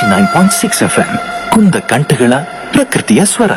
Nine point six F M ಕುಂದ ಕಂಠಗಳ ಪ್ರಕೃತಿಯ ಸ್ವರ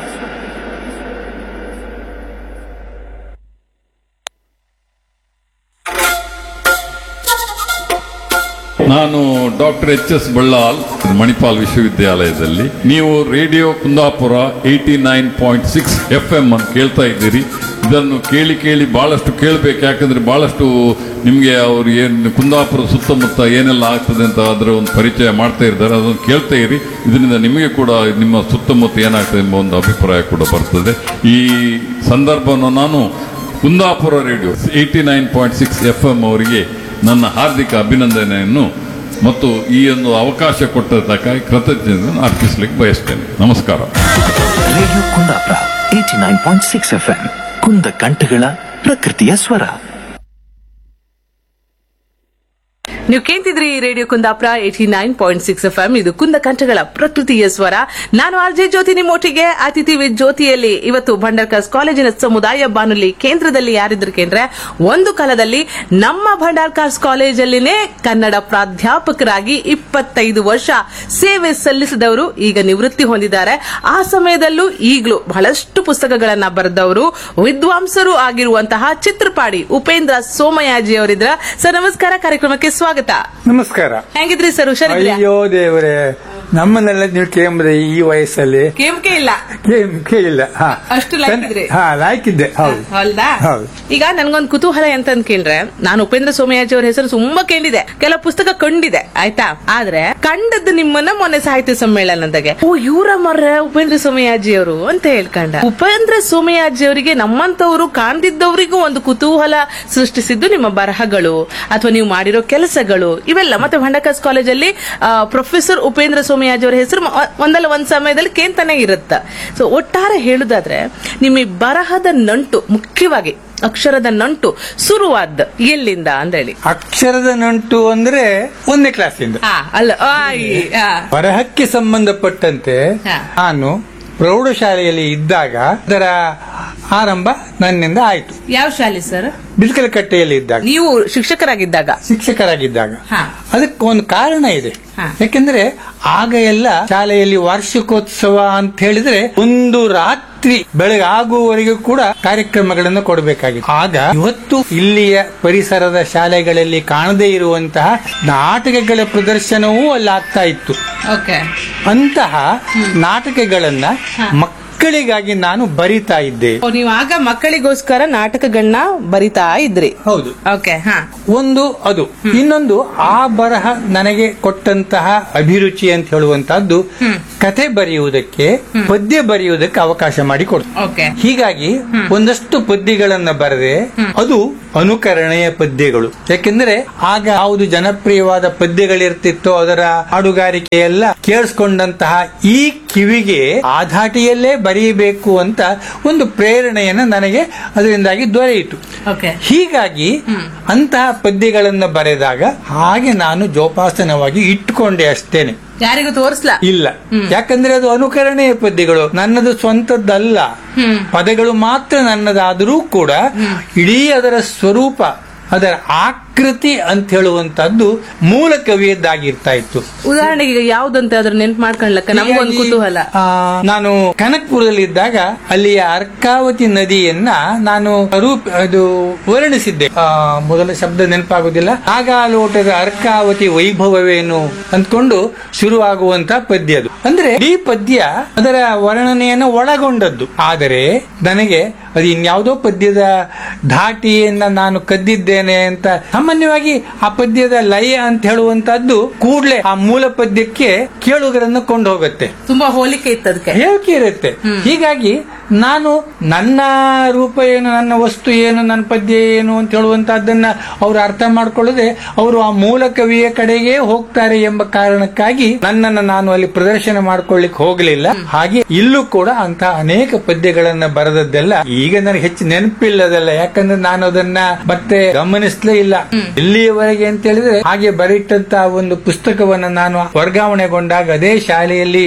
ನಾನು doctor H S Ballal Manipal ವಿಶ್ವವಿದ್ಯಾಲಯದಲ್ಲಿ ನೀವು radio Kundapura eighty nine point six F M ಅಂತ ಕೇಳ್ತಾ ಇದ್ದೀರಿ ಇದನ್ನು ಕೇಳಿ ಕೇಳಿ ಬಹಳಷ್ಟು ಕೇಳಬೇಕು ಯಾಕಂದ್ರೆ ಬಹಳಷ್ಟು ನಿಮಗೆ ಅವ್ರು ಏನು ಕುಂದಾಪುರ ಸುತ್ತಮುತ್ತ ಏನೆಲ್ಲ ಆಗ್ತದೆ ಅಂತ ಅದರ ಒಂದು ಪರಿಚಯ ಮಾಡ್ತಾ ಇದ್ದಾರೆ ಅದನ್ನು ಕೇಳ್ತಾ ಇರಿ ಇದರಿಂದ ನಿಮಗೆ ಕೂಡ ನಿಮ್ಮ ಸುತ್ತಮುತ್ತ ಏನಾಗ್ತದೆ ಎಂಬ ಒಂದು ಅಭಿಪ್ರಾಯ ಕೂಡ ಬರ್ತದೆ ಈ ಸಂದರ್ಭವನ್ನು ನಾನು Kundapura radio eighty nine point six F M ಅವರಿಗೆ ನನ್ನ ಹಾರ್ದಿಕ ಅಭಿನಂದನೆಯನ್ನು ಮತ್ತು ಈ ಒಂದು ಅವಕಾಶ ಕೊಟ್ಟದ್ದಕ್ಕಾಗಿ ಕೃತಜ್ಞತೆಯನ್ನು ಅರ್ಪಿಸಲಿಕ್ಕೆ ಬಯಸ್ತೇನೆ ನಮಸ್ಕಾರ radio Kundapura eighty nine point six F M ಕುಂದ ಕಂಠಗಳ ಪ್ರಕೃತಿಯ ಸ್ವರ ನೀವು ಕೇಳ್ತಿದ್ರಿ radio Kundapura eighty nine point six F M ಇದು ಕುಂದ ಕಂಠಗಳ ಪ್ರಕೃತಿಯ ಸ್ವರ ನಾನು ಆರ್ ಜೆ ಜ್ಯೋತಿ ನಿಮ್ಮೊಟ್ಟಿಗೆ ಅತಿಥಿ ವಿತ್ ಜ್ಯೋತಿಯಲ್ಲಿ ಇವತ್ತು ಭಂಡಾರ್ಕರ್ಸ್ ಕಾಲೇಜಿನ ಸಮುದಾಯ ಬಾನುಲಿ ಕೇಂದ್ರದಲ್ಲಿ ಯಾರಿದ್ರು ಕೇಂದ್ರ ಒಂದು ಕಾಲದಲ್ಲಿ ನಮ್ಮ ಭಂಡಾರ್ಕರ್ಸ್ ಕಾಲೇಜಲ್ಲಿನೇ ಕನ್ನಡ ಪ್ರಾಧ್ಯಾಪಕರಾಗಿ ಇಪ್ಪತ್ತೈದು ವರ್ಷ ಸೇವೆ ಸಲ್ಲಿಸಿದವರು ಈಗ ನಿವೃತ್ತಿ ಹೊಂದಿದ್ದಾರೆ ಆ ಸಮಯದಲ್ಲೂ ಈಗಲೂ ಬಹಳಷ್ಟು ಪುಸ್ತಕಗಳನ್ನ ಬರೆದವರು ವಿದ್ವಾಂಸರು ಆಗಿರುವಂತಹ ಚಿತ್ರಪಾಡಿ ಉಪೇಂದ್ರ ಸೋಮಯಾಜಿ ಅವರಿದ್ರ ಸರ್ ನಮಸ್ಕಾರ ಕಾರ್ಯಕ್ರಮಕ್ಕೆ ಸ್ವಾಗತ ನಮಸ್ಕಾರ ಹೆಂಗಿದ್ರಿ ಸರ್ ಹುಷಾರಿದ್ರಿ ಅಯ್ಯೋ ದೇವರೇ ನಮ್ಮನ್ನೆಲ್ಲ ನೀವು ಕೇಂಬ್ರೆ ಈ ವಯಸ್ಸಲ್ಲಿ ಕೇಮ್ಕೆ ಇಲ್ಲ ಕೇಂಬ್ಕೆ ಇಲ್ಲ ಹಾ. ಅಷ್ಟು ಲಾಯ್ಕಿದ್ರಿ? ಹಾ ಲಾಯ್ಕಿದ್ದೆ ಹೌದು ಹೌದಾ ಹೌದು. ಈಗ ನನ್ಗೊಂದು ಕುತೂಹಲ ಎಂತ ಕೇಳ್ರೆ ನಾನು ಉಪೇಂದ್ರ ಸೋಮಯಾಜಿ ಅವರ ಹೆಸರು ತುಂಬಾ ಕೇಳಿದೆ ಕೆಲವು ಪುಸ್ತಕ ಕಂಡಿದೆ ಆಯ್ತಾ ಆದ್ರೆ ಕಂಡದ್ದು ನಿಮ್ಮನ್ನ ಮೊನ್ನೆ ಸಾಹಿತ್ಯ ಸಮ್ಮೇಳನದಾಗೆ ಓ ಇವರ ಮರ್ರೆ ಉಪೇಂದ್ರ ಸೋಮಯಾಜಿ ಅವರು ಅಂತ ಹೇಳ್ಕೊಂಡ ಉಪೇಂದ್ರ ಸೋಮಯಾಜಿ ಅವರಿಗೆ ನಮ್ಮಂತವರು ಕಾಣ್ದಿದ್ದವರಿಗೂ ಒಂದು ಕುತೂಹಲ ಸೃಷ್ಟಿಸಿದ್ದು ನಿಮ್ಮ ಬರಹಗಳು ಅಥವಾ ನೀವು ಮಾಡಿರೋ ಕೆಲಸಗಳು ಇವೆಲ್ಲ ಮತ್ತೆ ಭಂಡಕಾಸ್ ಕಾಲೇಜಲ್ಲಿ ಆ, ಪ್ರೊಫೆಸರ್ ಉಪೇಂದ್ರ ಸೋಮಯಾಜಿ ಅವರ ಹೆಸರು ಮ- ಒಂದಲ್ಲ ಒಂದ್ ಸಮಯದಲ್ಲಿ ಕೇಂತಾನೆ ಇರುತ್ತ ಸೊ ಒಟ್ಟಾರೆ ಹೇಳುದಾದ್ರೆ ನಿಮ್ಮ ಈ ಬರಹದ ನಂಟು ಮುಖ್ಯವಾಗಿ ಅಕ್ಷರದ ನಂಟು ಶುರುವಾದ ಎಲ್ಲಿಂದ ಅಂತ ಹೇಳಿ ಅಕ್ಷರದ ನಂಟು ಅಂದ್ರೆ ಒಂದನೇ ಕ್ಲಾಸಿಂದ ಆ, ಅಲ್ಲ ಆ, ಈ, ಆ. ಬರಹಕ್ಕೆ ಸಂಬಂಧಪಟ್ಟಂತೆ ಹಾ. ನಾನು ಪ್ರೌಢಶಾಲೆಯಲ್ಲಿ ಇದ್ದಾಗ ಅದರ ಆರಂಭ ನನ್ನಿಂದ ಆಯ್ತು ಯಾವ ಶಾಲೆ ಸರ್ ಬಿಲ್ಕಲಕಟ್ಟೆಯಲ್ಲಿ ಇದ್ದಾಗ ನೀವು ಶಿಕ್ಷಕರಾಗಿದ್ದಾಗ ಶಿಕ್ಷಕರಾಗಿದ್ದಾಗ ಹಾ. ಅದಕ್ಕೆ ಒಂದು ಕಾರಣ ಇದೆ ಹಾ. ಯಾಕೆಂದ್ರೆ ಆಗ ಎಲ್ಲ ಶಾಲೆಯಲ್ಲಿ ವಾರ್ಷಿಕೋತ್ಸವ ಅಂತ ಹೇಳಿದ್ರೆ ಒಂದು ರಾತ್ರಿ ಬೆಳಗಾಗುವವರೆಗೂ ಕೂಡ ಕಾರ್ಯಕ್ರಮಗಳನ್ನು ಕೊಡಬೇಕಾಗಿತ್ತು ಆಗ ಇವತ್ತು ಇಲ್ಲಿಯ ಪರಿಸರದ ಶಾಲೆಗಳಲ್ಲಿ ಕಾಣದೇ ಇರುವಂತಹ ನಾಟಕಗಳ ಪ್ರದರ್ಶನವೂ ಅಲ್ಲಿ ಆಗ್ತಾ ಇತ್ತು ಓಕೆ ಅಂತಹ ನಾಟಕಗಳನ್ನ ಮಕ್ಕಳಿಗಾಗಿ ನಾನು ಬರಿತಾ ಇದ್ದೆ ನೀವು ಆಗ ಮಕ್ಕಳಿಗೋಸ್ಕರ ನಾಟಕಗಳನ್ನ ಬರಿತಾ ಇದ್ರಿ ಹೌದು ಓಕೆ ಹಾ ಒಂದು ಅದು ಇನ್ನೊಂದು ಆ ಬರಹ ನನಗೆ ಕೊಟ್ಟಂತಹ ಅಭಿರುಚಿ ಅಂತ ಹೇಳುವಂತಹದ್ದು ಕತೆ ಬರೆಯುವುದಕ್ಕೆ ಪದ್ಯ ಬರೆಯುವುದಕ್ಕೆ ಅವಕಾಶ ಮಾಡಿಕೊಡ್ತು ಓಕೆ ಹೀಗಾಗಿ ಒಂದಷ್ಟು ಪದ್ಯಗಳನ್ನ ಬರೆದೆ ಅದು ಅನುಕರಣೆಯ ಪದ್ಯಗಳು ಯಾಕೆಂದ್ರೆ ಆಗ ಯಾವುದು ಜನಪ್ರಿಯವಾದ ಪದ್ಯಗಳಿರ್ತಿತ್ತೋ ಅದರ ಹಾಡುಗಾರಿಕೆ ಎಲ್ಲ ಕೇಳಿಸ್ಕೊಂಡಂತಹ ಈ ಕಿವಿಗೆ ಆ ಧಾಟಿಯಲ್ಲೇ ಬರೆಯಬೇಕು ಅಂತ ಒಂದು ಪ್ರೇರಣೆಯನ್ನ ನನಗೆ ಅದರಿಂದಾಗಿ ದೊರೆಯಿತು ಓಕೆ ಹೀಗಾಗಿ ಅಂತಹ ಪದ್ಯಗಳನ್ನ ಬರೆದಾಗ ಹಾಗೆ ನಾನು ಜೋಪಾಸನವಾಗಿ ಇಟ್ಟುಕೊಂಡೆ ಅಷ್ಟೇನೆ ಯಾರಿಗೂ ತೋರಿಸ್ಲಾ ಇಲ್ಲ ಯಾಕಂದ್ರೆ ಅದು ಅನುಕರಣೆಯ ಪದ್ಯಗಳು ನನ್ನದು ಸ್ವಂತದ್ದಲ್ಲ ಪದಗಳು ಮಾತ್ರ ನನ್ನದಾದರೂ ಕೂಡ ಇಡೀ ಅದರ ಸ್ವರೂಪ ಅದರ ಆಕೃತಿ ಅಂತ ಹೇಳುವಂತದ್ದು ಮೂಲ ಕವಿಯದ್ದಾಗಿರ್ತಾ ಇತ್ತು ಉದಾಹರಣೆಗೆ ಈಗ ಯಾವ್ದಂತ ಅದ್ರ ನೆನ್ಪು ಮಾಡ್ಕೊಳ್ಳಕ್ಕ ನಮ್ಗೊಂದು ಹೀಗಾಗಿ, ಕುತೂಹಲ ಆ, ನಾನು ಕನಕ್ಪುರದಲ್ಲಿ ಇದ್ದಾಗ ಅಲ್ಲಿಯ ಅರ್ಕಾವತಿ ನದಿಯನ್ನ ನಾನು ರೂಪ ಅದು ವರ್ಣಿಸಿದ್ದೆ ಆ, ಮೊದಲ ಶಬ್ದ ನೆನಪಾಗುದಿಲ್ಲ ನಾಗಾಲೋಟದ ಅರ್ಕಾವತಿ ವೈಭವವೇನು ಅಂದ್ಕೊಂಡು ಶುರುವಾಗುವಂತ ಪದ್ಯ ಅದು ಅಂದ್ರೆ ಈ ಪದ್ಯ ಅದರ ವರ್ಣನೆಯನ್ನು ಒಳಗೊಂಡದ್ದು ಆದರೆ ನನಗೆ ಅದು ಇನ್ಯಾವುದೋ ಪದ್ಯದ ಧಾಟಿಯನ್ನ ನಾನು ಕದ್ದಿದ್ದೇನೆ ಅಂತ ಸಾಮಾನ್ಯವಾಗಿ ಆ ಪದ್ಯದ ಲಯ ಅಂತ ಹೇಳುವಂತದ್ದು ಕೂಡ್ಲೆ ಆ ಮೂಲ ಪದ್ಯಕ್ಕೆ ಕೇಳುಗರನ್ನು ಕೊಂಡು ಹೋಗುತ್ತೆ ತುಂಬಾ ಹೋಲಿಕೆ ಇತ್ತು ಅದಕ್ಕೆ ಹೇಳಿಕೆ ಇರುತ್ತೆ ಹೀಗಾಗಿ ನಾನು ನನ್ನ ರೂಪ ಏನು ನನ್ನ ವಸ್ತು ಏನು ನನ್ನ ಪದ್ಯ ಏನು ಅಂತ ಹೇಳುವಂತಹದ್ದನ್ನ ಅವರು ಅರ್ಥ ಮಾಡ್ಕೊಳ್ಳದೆ ಅವರು ಆ ಮೂಲ ಕವಿಯ ಕಡೆಗೆ ಹೋಗ್ತಾರೆ ಎಂಬ ಕಾರಣಕ್ಕಾಗಿ ನನ್ನನ್ನು ನಾನು ಅಲ್ಲಿ ಪ್ರದರ್ಶನ ಮಾಡ್ಕೊಳ್ಳಿಕ್ಕೆ ಹೋಗಲಿಲ್ಲ ಹಾಗೆ ಇಲ್ಲೂ ಕೂಡ ಅಂತ ಅನೇಕ ಪದ್ಯಗಳನ್ನ ಬರೆದದ್ದೆಲ್ಲ ಈಗ ನನಗೆ ಹೆಚ್ಚು ನೆನಪಿಲ್ಲದಲ್ಲ ಯಾಕಂದ್ರೆ ನಾನು ಅದನ್ನ ಮತ್ತೆ ಗಮನಿಸ್ಲೇ ಇಲ್ಲ ಎಲ್ಲಿಯವರೆಗೆ ಅಂತ ಹೇಳಿದ್ರೆ ಹಾಗೆ ಬರಿಟ್ಟಂತ ಒಂದು ಪುಸ್ತಕವನ್ನ ನಾನು ವರ್ಗಾವಣೆಗೊಂಡಾಗ ಅದೇ ಶಾಲೆಯಲ್ಲಿ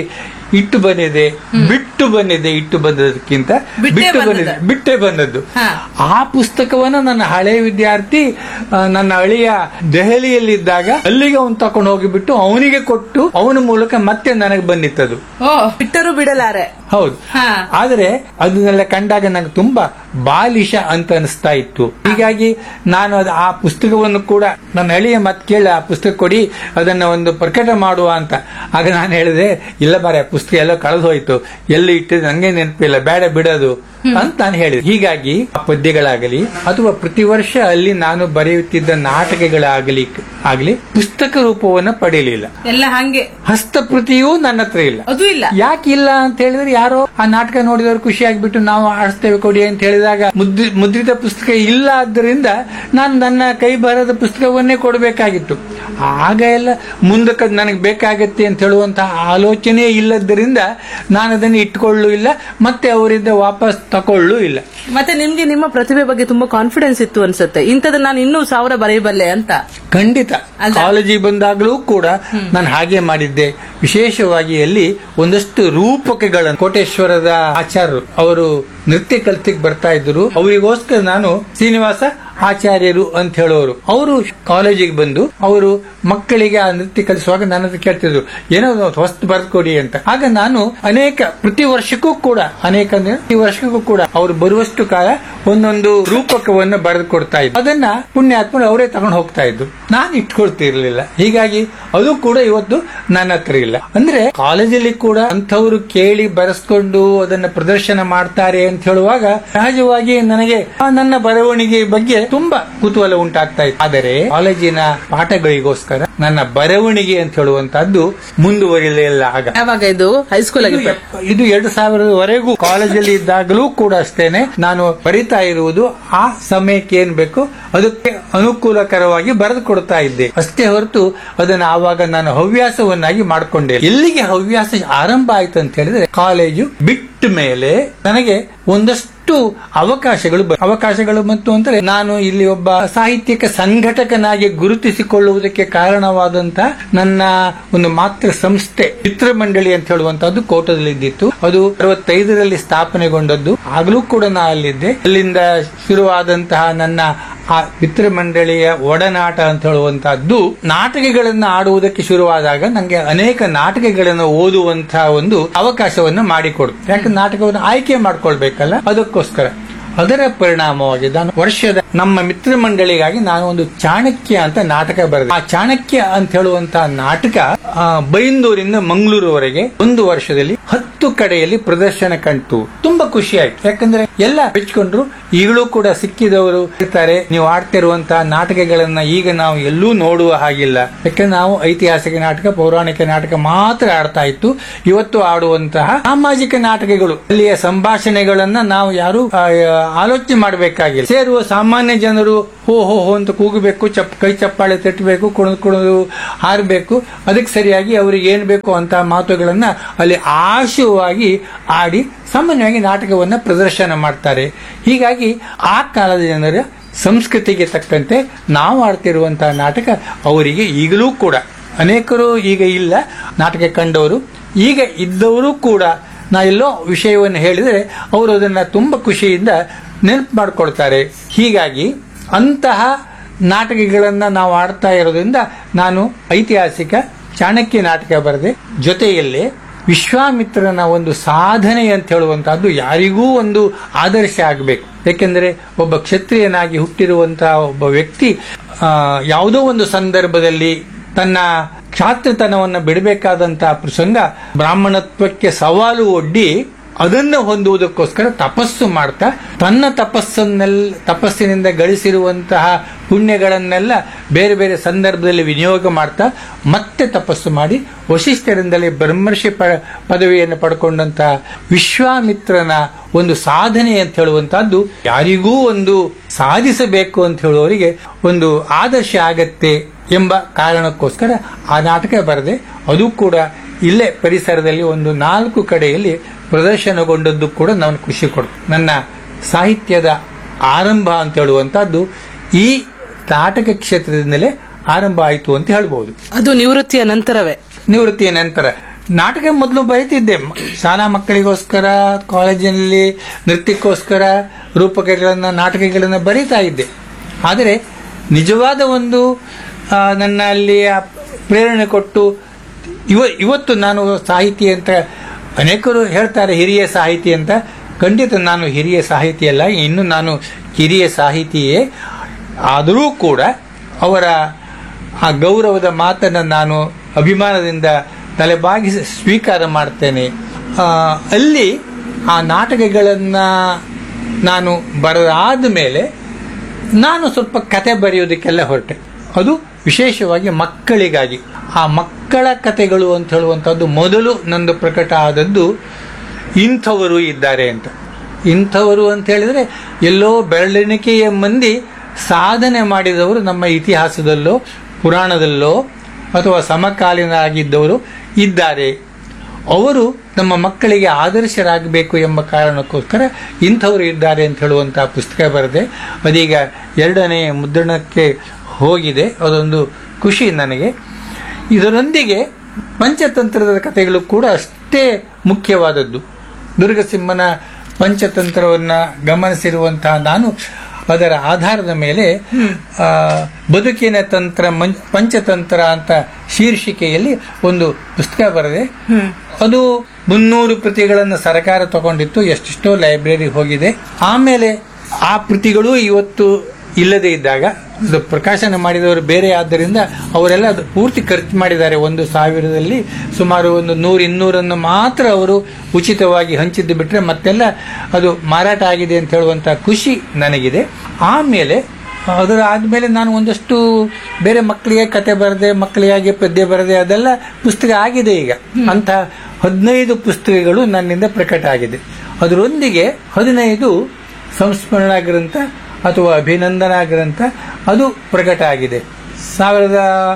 ಇಟ್ಟು ಬಂದಿದೆ ಬಿಟ್ಟು ಬಂದಿದೆ ಇಟ್ಟು ಬಂದದಕ್ಕಿಂತ ಬಿಟ್ಟೇ ಬಿಟ್ಟು ಬಂದದ್ದು. ಬಂದಿದೆ ಬಿಟ್ಟೇ ಬಂದದ್ದು ಹಾ. ಆ ಪುಸ್ತಕವನ್ನ ನನ್ನ ಹಳೆಯ ವಿದ್ಯಾರ್ಥಿ ಆ, ನನ್ನ ಅಳಿಯ ದೆಹಲಿಯಲ್ಲಿದ್ದಾಗ ಅಲ್ಲಿಗೆ ಅವನು ತಕೊಂಡು ಹೋಗಿಬಿಟ್ಟು ಅವನಿಗೆ ಕೊಟ್ಟು ಅವನ ಮೂಲಕ ಮತ್ತೆ ನನಗೆ ಬಂದಿತ್ತದು ಓ ಬಿಟ್ಟರು ಬಿಡಲಾರೆ ಹೌದು ಹಾ. ಆದ್ರೆ ಅದನ್ನೆಲ್ಲ ಕಂಡಾಗ ನಂಗೆ ತುಂಬಾ ಬಾಲಿಶ ಅಂತ ಅನಿಸ್ತಾ ಇತ್ತು ಹೀಗಾಗಿ ನಾನು ಅದು ಆ ಪುಸ್ತಕವನ್ನು ಕೂಡ ನನ್ನ ಅಳಿಯ ಮತ್ತೆ ಕೇಳಿ ಆ ಪುಸ್ತಕ ಕೊಡಿ ಅದನ್ನ ಒಂದು ಪ್ರಕಟ ಮಾಡುವ ಅಂತ ಆಗ ನಾನು ಹೇಳಿದೆ ಇಲ್ಲ ಬಾರೆ ಪುಸ್ತಕ ಎಲ್ಲ ಕಳೆದು ಹೋಯ್ತು ಎಲ್ಲಿ ಇಟ್ಟಿದ್ದು ನಂಗೆ ನೆನಪಿಲ್ಲ ಬೇಡ ಬಿಡೋದು ಅಂತ ನಾನು ಹೇಳಿದೆ ಹೀಗಾಗಿ ಆ ಪದ್ಯಗಳಾಗಲಿ ಅಥವಾ ಪ್ರತಿ ವರ್ಷ ಅಲ್ಲಿ ನಾನು ಬರೆಯುತ್ತಿದ್ದ ನಾಟಕಗಳಾಗಲಿ ಆಗಲಿ ಪುಸ್ತಕ ರೂಪವನ್ನು ಪಡೆಯಲಿಲ್ಲ ಎಲ್ಲ ಹಂಗೆ ಹಸ್ತಪ್ರತಿಯೂ ನನ್ನ ಹತ್ರ ಇಲ್ಲ ಅದು ಇಲ್ಲ ಯಾಕೆ ಇಲ್ಲ ಅಂತ ಹೇಳಿದ್ರೆ ಯಾರೋ ಆ ನಾಟಕ ನೋಡಿದವರು ಖುಷಿ ಆಗ್ಬಿಟ್ಟು ನಾವು ಆಡಿಸ್ತೇವೆ ಕೊಡಿ ಅಂತ ಹೇಳಿದಾಗ ಮುದ್ರಿ- ಮುದ್ರಿತ ಪುಸ್ತಕ ಇಲ್ಲ ಆದ್ದರಿಂದ ನಾನು ನನ್ನ ಕೈ ಬರದ ಪುಸ್ತಕವನ್ನೇ ಕೊಡಬೇಕಾಗಿತ್ತು ಆಗ ಎಲ್ಲ ಮುಂದಕ್ಕೆ ಅದ್ ನನಗೆ ಬೇಕಾಗತ್ತೆ ಅಂತ ಹೇಳುವಂತಹ ಆಲೋಚನೆ ಇಲ್ಲದ್ದರಿಂದ ನಾನು ಅದನ್ನು ಇಟ್ಕೊಳ್ಳೂ ಇಲ್ಲ ಮತ್ತೆ ಅವರಿಂದ ವಾಪಸ್ ತಕೊಳ್ಳೂ ಇಲ್ಲ ಮತ್ತೆ ನಿಮ್ಗೆ ನಿಮ್ಮ ಪ್ರತಿಭೆ ಬಗ್ಗೆ ತುಂಬಾ ಕಾನ್ಫಿಡೆನ್ಸ್ ಇತ್ತು ಅನ್ಸುತ್ತೆ ಇಂಥದ್ದು ನಾನು ಇನ್ನೂ ಸಾವಿರ ಬರೆಯಬಲ್ಲೆ ಅಂತ ಖಂಡಿತ ಅಲ್ಲ? ಕಾಲೇಜಿಗೆ ಬಂದಾಗಲೂ ಕೂಡ ನಾನು ಹಾಗೆ ಮಾಡಿದ್ದೆ ವಿಶೇಷವಾಗಿ ಅಲ್ಲಿ ಒಂದಷ್ಟು ರೂಪಕಗಳನ್ನು ಕೋಟೇಶ್ವರದ ಆಚಾರ್ಯರು ಅವರು ನೃತ್ಯ ಕಲ್ತಿಗೆ ಬರ್ತಾ ಇದ್ರು ಅವರಿಗೋಸ್ಕರ ನಾನು ಶ್ರೀನಿವಾಸ ಆಚಾರ್ಯರು ಅಂತ ಹೇಳೋರು ಅವರು ಕಾಲೇಜಿಗೆ ಬಂದು ಅವರು ಮಕ್ಕಳಿಗೆ ಆ ನೃತ್ಯ ಕಲಿಸುವಾಗ ನನ್ನ ಹತ್ರ ಕೇಳ್ತಿದ್ರು ಏನೋ ಒಂದು ಹೊಸ್ತು ಬರ್ಕೊಡಿ ಅಂತ ಆಗ ನಾನು ಅನೇಕ ಪ್ರತಿ ವರ್ಷಕ್ಕೂ ಕೂಡ ಅನೇಕ ಅಂದ್ರೆ ಪ್ರತಿ ವರ್ಷಕ್ಕೂ ಕೂಡ ಅವರು ಬರುವಷ್ಟು ಕಾಲ ಒಂದೊಂದು ರೂಪಕವನ್ನು ಬರೆದು ಕೊಡ್ತಾ ಇದ್ರು ಅದನ್ನ ಪುಣ್ಯಾತ್ಮರು ಅವರೇ ತಗೊಂಡು ಹೋಗ್ತಾ ಇದ್ರು ನಾನು ಇಟ್ಕೊಳ್ತಿರ್ಲಿಲ್ಲ ಹೀಗಾಗಿ ಅದು ಕೂಡ ಇವತ್ತು ನನ್ನ ಹತ್ರ ಇಲ್ಲ ಅಂದ್ರೆ ಕಾಲೇಜಲ್ಲಿ ಕೂಡ ಅಂಥವ್ರು ಕೇಳಿ ಬರೆಸ್ಕೊಂಡು ಅದನ್ನ ಪ್ರದರ್ಶನ ಮಾಡ್ತಾರೆ ಅಂತ ಹೇಳುವಾಗ ಸಹಜವಾಗಿ ನನಗೆ ಆ ನನ್ನ ಬರವಣಿಗೆ ಬಗ್ಗೆ ತುಂಬಾ ಕುತೂಹಲ ಉಂಟಾಗ್ತಾ ಇತ್ತು ಆದರೆ ಕಾಲೇಜಿನ ಪಾಠಗಳಿಗೋಸ್ಕರ ನನ್ನ ಬರವಣಿಗೆ ಅಂತ ಹೇಳುವಂತಹದ್ದು ಮುಂದುವರಿಲಿಲ್ಲ ಆಗ ಯಾವಾಗ ಇದು ಹೈಸ್ಕೂಲ್ ಇದು ಆಗಿ ಎಪ್ಪ- ಇದು ಎರಡು ಸಾವಿರದವರೆಗೂ ಕಾಲೇಜಲ್ಲಿ ಇದ್ದಾಗಲೂ ಕೂಡ ಅಷ್ಟೇನೆ ನಾನು ಬರಿತಾ ಇರುವುದು ಆ ಸಮಯಕ್ಕೆ ಏನ್ ಬೇಕು ಅದಕ್ಕೆ ಅನುಕೂಲಕರವಾಗಿ ಬರೆದು ಕೊಡ್ತಾ ಇದ್ದೆ ಅಷ್ಟೇ ಹೊರತು ಅದನ್ನು ಆವಾಗ ನಾನು ಹವ್ಯಾಸವನ್ನಾಗಿ ಮಾಡಿಕೊಂಡೆ ಎಲ್ಲಿಗೆ ಹವ್ಯಾಸ ಆರಂಭ ಆಯ್ತು ಅಂತ ಹೇಳಿದ್ರೆ ಕಾಲೇಜು ಬಿಟ್ಟ ಮೇಲೆ ನನಗೆ ಒಂದಷ್ಟು ಅವಕಾಶಗಳು ಬ- ಅವಕಾಶಗಳು ಮತ್ತು ಅಂದ್ರೆ ನಾನು ಇಲ್ಲಿ ಒಬ್ಬ ಸಾಹಿತ್ಯಿಕ ಸಂಘಟಕನಾಗಿ ಗುರುತಿಸಿಕೊಳ್ಳುವುದಕ್ಕೆ ಕಾರಣವಾದಂತ ನನ್ನ ಒಂದು ಮಾತೃ ಸಂಸ್ಥೆ ಚಿತ್ರಮಂಡಳಿ ಅಂತ ಹೇಳುವಂತಹದ್ದು ಕೋಟದಲ್ಲಿ ಇದ್ದಿತ್ತು ಅದು ಅರವತ್ತೈದರಲ್ಲಿ ಸ್ಥಾಪನೆಗೊಂಡದ್ದು ಆಗ್ಲೂ ಕೂಡ ನಾ ಅಲ್ಲಿದ್ದೆ ಅಲ್ಲಿಂದ ಶುರುವಾದಂತಹ ನನ್ನ ಆ ಮಿತ್ರಮಂಡಳಿಯ ಒಡನಾಟ ಅಂತ ಹೇಳುವಂತಹದ್ದು ನಾಟಕಗಳನ್ನ ಆಡುವುದಕ್ಕೆ ಶುರುವಾದಾಗ ನಂಗೆ ಅನೇಕ ನಾಟಕಗಳನ್ನು ಓದುವಂತಹ ಒಂದು ಅವಕಾಶವನ್ನು ಮಾಡಿಕೊಡು ಯಾಕಂದ್ರೆ ನಾಟಕವನ್ನು ಆಯ್ಕೆ ಮಾಡ್ಕೊಳ್ಬೇಕಲ್ಲ ಅದಕ್ಕೋಸ್ಕರ ಅದರ ಪರಿಣಾಮವಾಗಿ ನಾನು ವರ್ಷದ ನಮ್ಮ ಮಿತ್ರ ಮಂಡಳಿಗಾಗಿ ನಾನು ಒಂದು ಚಾಣಕ್ಯ ಅಂತ ನಾಟಕ ಬರೆದೆ ಆ ಚಾಣಕ್ಯ ಅಂತ ಹೇಳುವಂತಹ ನಾಟಕ ಆ, ಬೈಂದೂರಿಂದ ಮಂಗಳೂರುವರೆಗೆ ಒಂದು ವರ್ಷದಲ್ಲಿ ಹತ್ತು ಕಡೆಯಲ್ಲಿ ಪ್ರದರ್ಶನ ಕಂಡು ತುಂಬಾ ಖುಷಿ ಆಯ್ತು ಯಾಕಂದ್ರೆ ಎಲ್ಲ ಮೆಚ್ಕೊಂಡ್ರು ಈಗಲೂ ಕೂಡ ಸಿಕ್ಕಿದವರು ಇರ್ತಾರೆ ನೀವು ಆಡ್ತಿರುವಂತಹ ನಾಟಕಗಳನ್ನ ಈಗ ನಾವು ಎಲ್ಲೂ ನೋಡುವ ಹಾಗಿಲ್ಲ ಯಾಕಂದ್ರೆ ನಾವು ಐತಿಹಾಸಿಕ ನಾಟಕ ಪೌರಾಣಿಕ ನಾಟಕ ಮಾತ್ರ ಆಡ್ತಾ ಇತ್ತು ಇವತ್ತು ಆಡುವಂತಹ ಸಾಮಾಜಿಕ ನಾಟಕಗಳು ಅಲ್ಲಿಯ ಸಂಭಾಷಣೆಗಳನ್ನ ನಾವು ಯಾರು ಆ, ಆಲೋಚನೆ ಮಾಡಬೇಕಾಗಿಲ್ಲ ಸೇರುವ ಸಾಮಾನ್ಯ ಜನರು ಹೋ ಹೋ ಹೋ ಅಂತ ಕೂಗಬೇಕು ಚಪ್ ಕೈ ಚಪ್ಪಾಳೆ ತಟ್ಟಬೇಕು ಕುಣಿದು ಕುಣಿದು ಹಾರಬೇಕು ಅದಕ್ಕೆ ಸರಿಯಾಗಿ ಅವರಿಗೆ ಏನ್ ಬೇಕು ಅಂತ ಮಾತುಗಳನ್ನ ಅಲ್ಲಿ ಆಶುವಾಗಿ ಆಡಿ ಸಾಮಾನ್ಯವಾಗಿ ನಾಟಕವನ್ನ ಪ್ರದರ್ಶನ ಮಾಡ್ತಾರೆ ಹೀಗಾಗಿ ಆ ಕಾಲದ ಜನರ ಸಂಸ್ಕೃತಿಗೆ ತಕ್ಕಂತೆ ನಾವು ಆಡ್ತಿರುವಂತಹ ನಾಟಕ ಅವರಿಗೆ ಈಗಲೂ ಕೂಡ ಅನೇಕರು ಈಗ ಇಲ್ಲ ನಾಟಕ ಕಂಡವರು ಈಗ ಇದ್ದವರು ಕೂಡ ನಾ ಎಲ್ಲೋ ವಿಷಯವನ್ನು ಹೇಳಿದರೆ ಅವರು ಅದನ್ನ ತುಂಬಾ ಖುಷಿಯಿಂದ ನೆನಪು ಮಾಡಿಕೊಳ್ತಾರೆ ಹೀಗಾಗಿ ಅಂತಹ ನಾಟಕಗಳನ್ನ ನಾವು ಆಡ್ತಾ ಇರೋದ್ರಿಂದ ನಾನು ಐತಿಹಾಸಿಕ ಚಾಣಕ್ಯ ನಾಟಕ ಬರೆದೆ ಜೊತೆಯಲ್ಲೇ ವಿಶ್ವಾಮಿತ್ರನ ಒಂದು ಸಾಧನೆ ಅಂತ ಹೇಳುವಂತಹದ್ದು ಯಾರಿಗೂ ಒಂದು ಆದರ್ಶ ಆಗಬೇಕು ಯಾಕೆಂದರೆ ಒಬ್ಬ ಕ್ಷತ್ರಿಯನಾಗಿ ಹುಟ್ಟಿರುವಂತಹ ಒಬ್ಬ ವ್ಯಕ್ತಿ ಆ, ಯಾವುದೋ ಒಂದು ಸಂದರ್ಭದಲ್ಲಿ ತನ್ನ ಕ್ಷಾತ್ರತನವನ್ನು ಬಿಡಬೇಕಾದಂತಹ ಪ್ರಸಂಗ ಬ್ರಾಹ್ಮಣತ್ವಕ್ಕೆ ಸವಾಲು ಒಡ್ಡಿ ಅದನ್ನು ಹೊಂದುವುದಕ್ಕೋಸ್ಕರ ತಪಸ್ಸು ಮಾಡ್ತಾ ತನ್ನ ತಪಸ್ಸನ್ನೆಲ್ಲ ತಪಸ್ಸಿನಿಂದ ಗಳಿಸಿರುವಂತಹ ಪುಣ್ಯಗಳನ್ನೆಲ್ಲ ಬೇರೆ ಬೇರೆ ಸಂದರ್ಭದಲ್ಲಿ ವಿನಿಯೋಗ ಮಾಡ್ತಾ ಮತ್ತೆ ತಪಸ್ಸು ಮಾಡಿ ವಶಿಷ್ಠರಿಂದಲೇ ಬ್ರಹ್ಮರ್ಷಿ ಪ ಪದವಿಯನ್ನು ಪಡ್ಕೊಂಡಂತಹ ವಿಶ್ವಾಮಿತ್ರನ ಒಂದು ಸಾಧನೆ ಅಂತ ಹೇಳುವಂತಹದ್ದು ಯಾರಿಗೂ ಒಂದು ಸಾಧಿಸಬೇಕು ಅಂತ ಹೇಳುವವರಿಗೆ ಒಂದು ಆದರ್ಶ ಆಗತ್ತೆ ಎಂಬ ಕಾರಣಕ್ಕೋಸ್ಕರ ಆ ನಾಟಕ ಬರೆದೆ ಅದು ಕೂಡ ಇಲ್ಲೇ ಪರಿಸರದಲ್ಲಿ ಒಂದು ನಾಲ್ಕು ಕಡೆಯಲ್ಲಿ ಪ್ರದರ್ಶನಗೊಂಡದ್ದು ಕೂಡ ನಾನು ಖುಷಿ ಕೊಡ್ತು ನನ್ನ ಸಾಹಿತ್ಯದ ಆರಂಭ ಅಂತ ಹೇಳುವಂತಹದ್ದು ಈ ನಾಟಕ ಕ್ಷೇತ್ರದಿಂದಲೇ ಆರಂಭ ಆಯಿತು ಅಂತ ಹೇಳ್ಬಹುದು ಅದು ನಿವೃತ್ತಿಯ ನಂತರವೇ ನಿವೃತ್ತಿಯ ನಂತರ ನಾಟಕ ಮೊದಲು ಬರೀತಿದ್ದೆ ಶಾಲಾ ಮಕ್ಕಳಿಗೋಸ್ಕರ ಕಾಲೇಜಿನಲ್ಲಿ ನೃತ್ಯಕ್ಕೋಸ್ಕರ ರೂಪಕಗಳನ್ನ ನಾಟಕಗಳನ್ನ ಬರೀತಾ ಇದ್ದೆ ಆದರೆ ನಿಜವಾದ ಒಂದು ಆ, ನನ್ನ ಅಲ್ಲಿ ಆ ಪ್ರೇರಣೆ ಕೊಟ್ಟು ಇವ ಇವತ್ತು ನಾನು ಸಾಹಿತಿ ಅಂತ ಅನೇಕರು ಹೇಳ್ತಾರೆ ಹಿರಿಯ ಸಾಹಿತಿ ಅಂತ ಖಂಡಿತ ನಾನು ಹಿರಿಯ ಸಾಹಿತಿ ಅಲ್ಲ ಇನ್ನು ನಾನು ಕಿರಿಯ ಸಾಹಿತಿಯೇ ಆದರೂ ಕೂಡ ಅವರ ಆ ಗೌರವದ ಮಾತನ್ನು ನಾನು ಅಭಿಮಾನದಿಂದ ತಲೆಬಾಗಿಸಿ ಸ್ವೀಕಾರ ಮಾಡ್ತೇನೆ ಆ, ಅಲ್ಲಿ ಆ ನಾಟಕಗಳನ್ನು ನಾನು ಬರೆದಾದ ಮೇಲೆ ನಾನು ಸ್ವಲ್ಪ ಕತೆ ಬರೆಯೋದಕ್ಕೆಲ್ಲ ಹೊರಟೆ ಅದು ವಿಶೇಷವಾಗಿ ಮಕ್ಕಳಿಗಾಗಿ ಆ ಮಕ್ಕಳ ಕತೆಗಳು ಅಂತ ಹೇಳುವಂಥದ್ದು ಮೊದಲು ನಂದು ಪ್ರಕಟ ಆದದ್ದು ಇಂಥವರು ಇದ್ದಾರೆ ಅಂತ ಇಂಥವರು ಅಂತ ಹೇಳಿದ್ರೆ ಎಲ್ಲೋ ಬೆರಳೆಣಿಕೆಯ ಮಂದಿ ಸಾಧನೆ ಮಾಡಿದವರು ನಮ್ಮ ಇತಿಹಾಸದಲ್ಲೋ ಪುರಾಣದಲ್ಲೋ ಅಥವಾ ಸಮಕಾಲೀನರಾಗಿದ್ದವರು ಇದ್ದಾರೆ ಅವರು ನಮ್ಮ ಮಕ್ಕಳಿಗೆ ಆದರ್ಶರಾಗಬೇಕು ಎಂಬ ಕಾರಣಕ್ಕೋಸ್ಕರ ಇಂಥವರು ಇದ್ದಾರೆ ಅಂತ ಹೇಳುವಂಥ ಪುಸ್ತಕ ಬರೆದೆ ಅದೀಗ ಎರಡನೇ ಮುದ್ರಣಕ್ಕೆ ಹೋಗಿದೆ ಅದೊಂದು ಖುಷಿ ನನಗೆ ಇದರೊಂದಿಗೆ ಪಂಚತಂತ್ರದ ಕಥೆಗಳು ಕೂಡ ಅಷ್ಟೇ ಮುಖ್ಯವಾದದ್ದು ದುರ್ಗಸಿಂಹನ ಪಂಚತಂತ್ರವನ್ನು ಗಮನಿಸಿರುವಂತಹ ನಾನು ಅದರ ಆಧಾರದ ಮೇಲೆ ಆ, ಬದುಕಿನ ತಂತ್ರ ಮಂ- ಪಂಚತಂತ್ರ ಅಂತ ಶೀರ್ಷಿಕೆಯಲ್ಲಿ ಒಂದು ಪುಸ್ತಕ ಬರೆದೆ ಅದು ಮುನ್ನೂರು ಪ್ರತಿಗಳನ್ನು ಸರ್ಕಾರ ತಗೊಂಡಿತ್ತು ಎಷ್ಟೆಷ್ಟೋ ಲೈಬ್ರರಿ ಹೋಗಿದೆ ಆಮೇಲೆ ಆ ಪ್ರತಿಗಳು ಇವತ್ತು ಇಲ್ಲದೆ ಇದ್ದಾಗ ಅದು ಪ್ರಕಾಶನ ಮಾಡಿದವರು ಬೇರೆ ಆದ್ದರಿಂದ ಅವರೆಲ್ಲ ಅದು ಪೂರ್ತಿ ಖರ್ಚು ಮಾಡಿದ್ದಾರೆ ಒಂದು ಸಾವಿರದಲ್ಲಿ ಸುಮಾರು ಒಂದು ನೂರು ಇನ್ನೂರನ್ನು ಮಾತ್ರ ಅವರು ಉಚಿತವಾಗಿ ಹಂಚಿದ್ದು ಬಿಟ್ಟರೆ ಮತ್ತೆಲ್ಲ ಅದು ಮಾರಾಟ ಆಗಿದೆ ಅಂತ ಹೇಳುವಂತ ಖುಷಿ ನನಗಿದೆ ಆಮೇಲೆ ಅದರ ಆದ್ಮೇಲೆ ನಾನು ಒಂದಷ್ಟು ಬೇರೆ ಮಕ್ಕಳಿಗೆ ಕತೆ ಬರೆದೆ ಮಕ್ಕಳಿಗಾಗಿ ಪದ್ಯ ಬರೆದೆ ಅದೆಲ್ಲ ಪುಸ್ತಕ ಆಗಿದೆ ಈಗ ಅಂತ ಹದಿನೈದು ಪುಸ್ತಕಗಳು ನನ್ನಿಂದ ಪ್ರಕಟ ಆಗಿದೆ ಅದರೊಂದಿಗೆ ಹದಿನೈದು ಸಂಸ್ಮರಣಾ ಗ್ರಂಥ ಅಥವಾ ಅಭಿನಂದನಾ ಗ್ರಂಥ ಅದು ಪ್ರಕಟ ಆಗಿದೆ ಸಾವಿರದ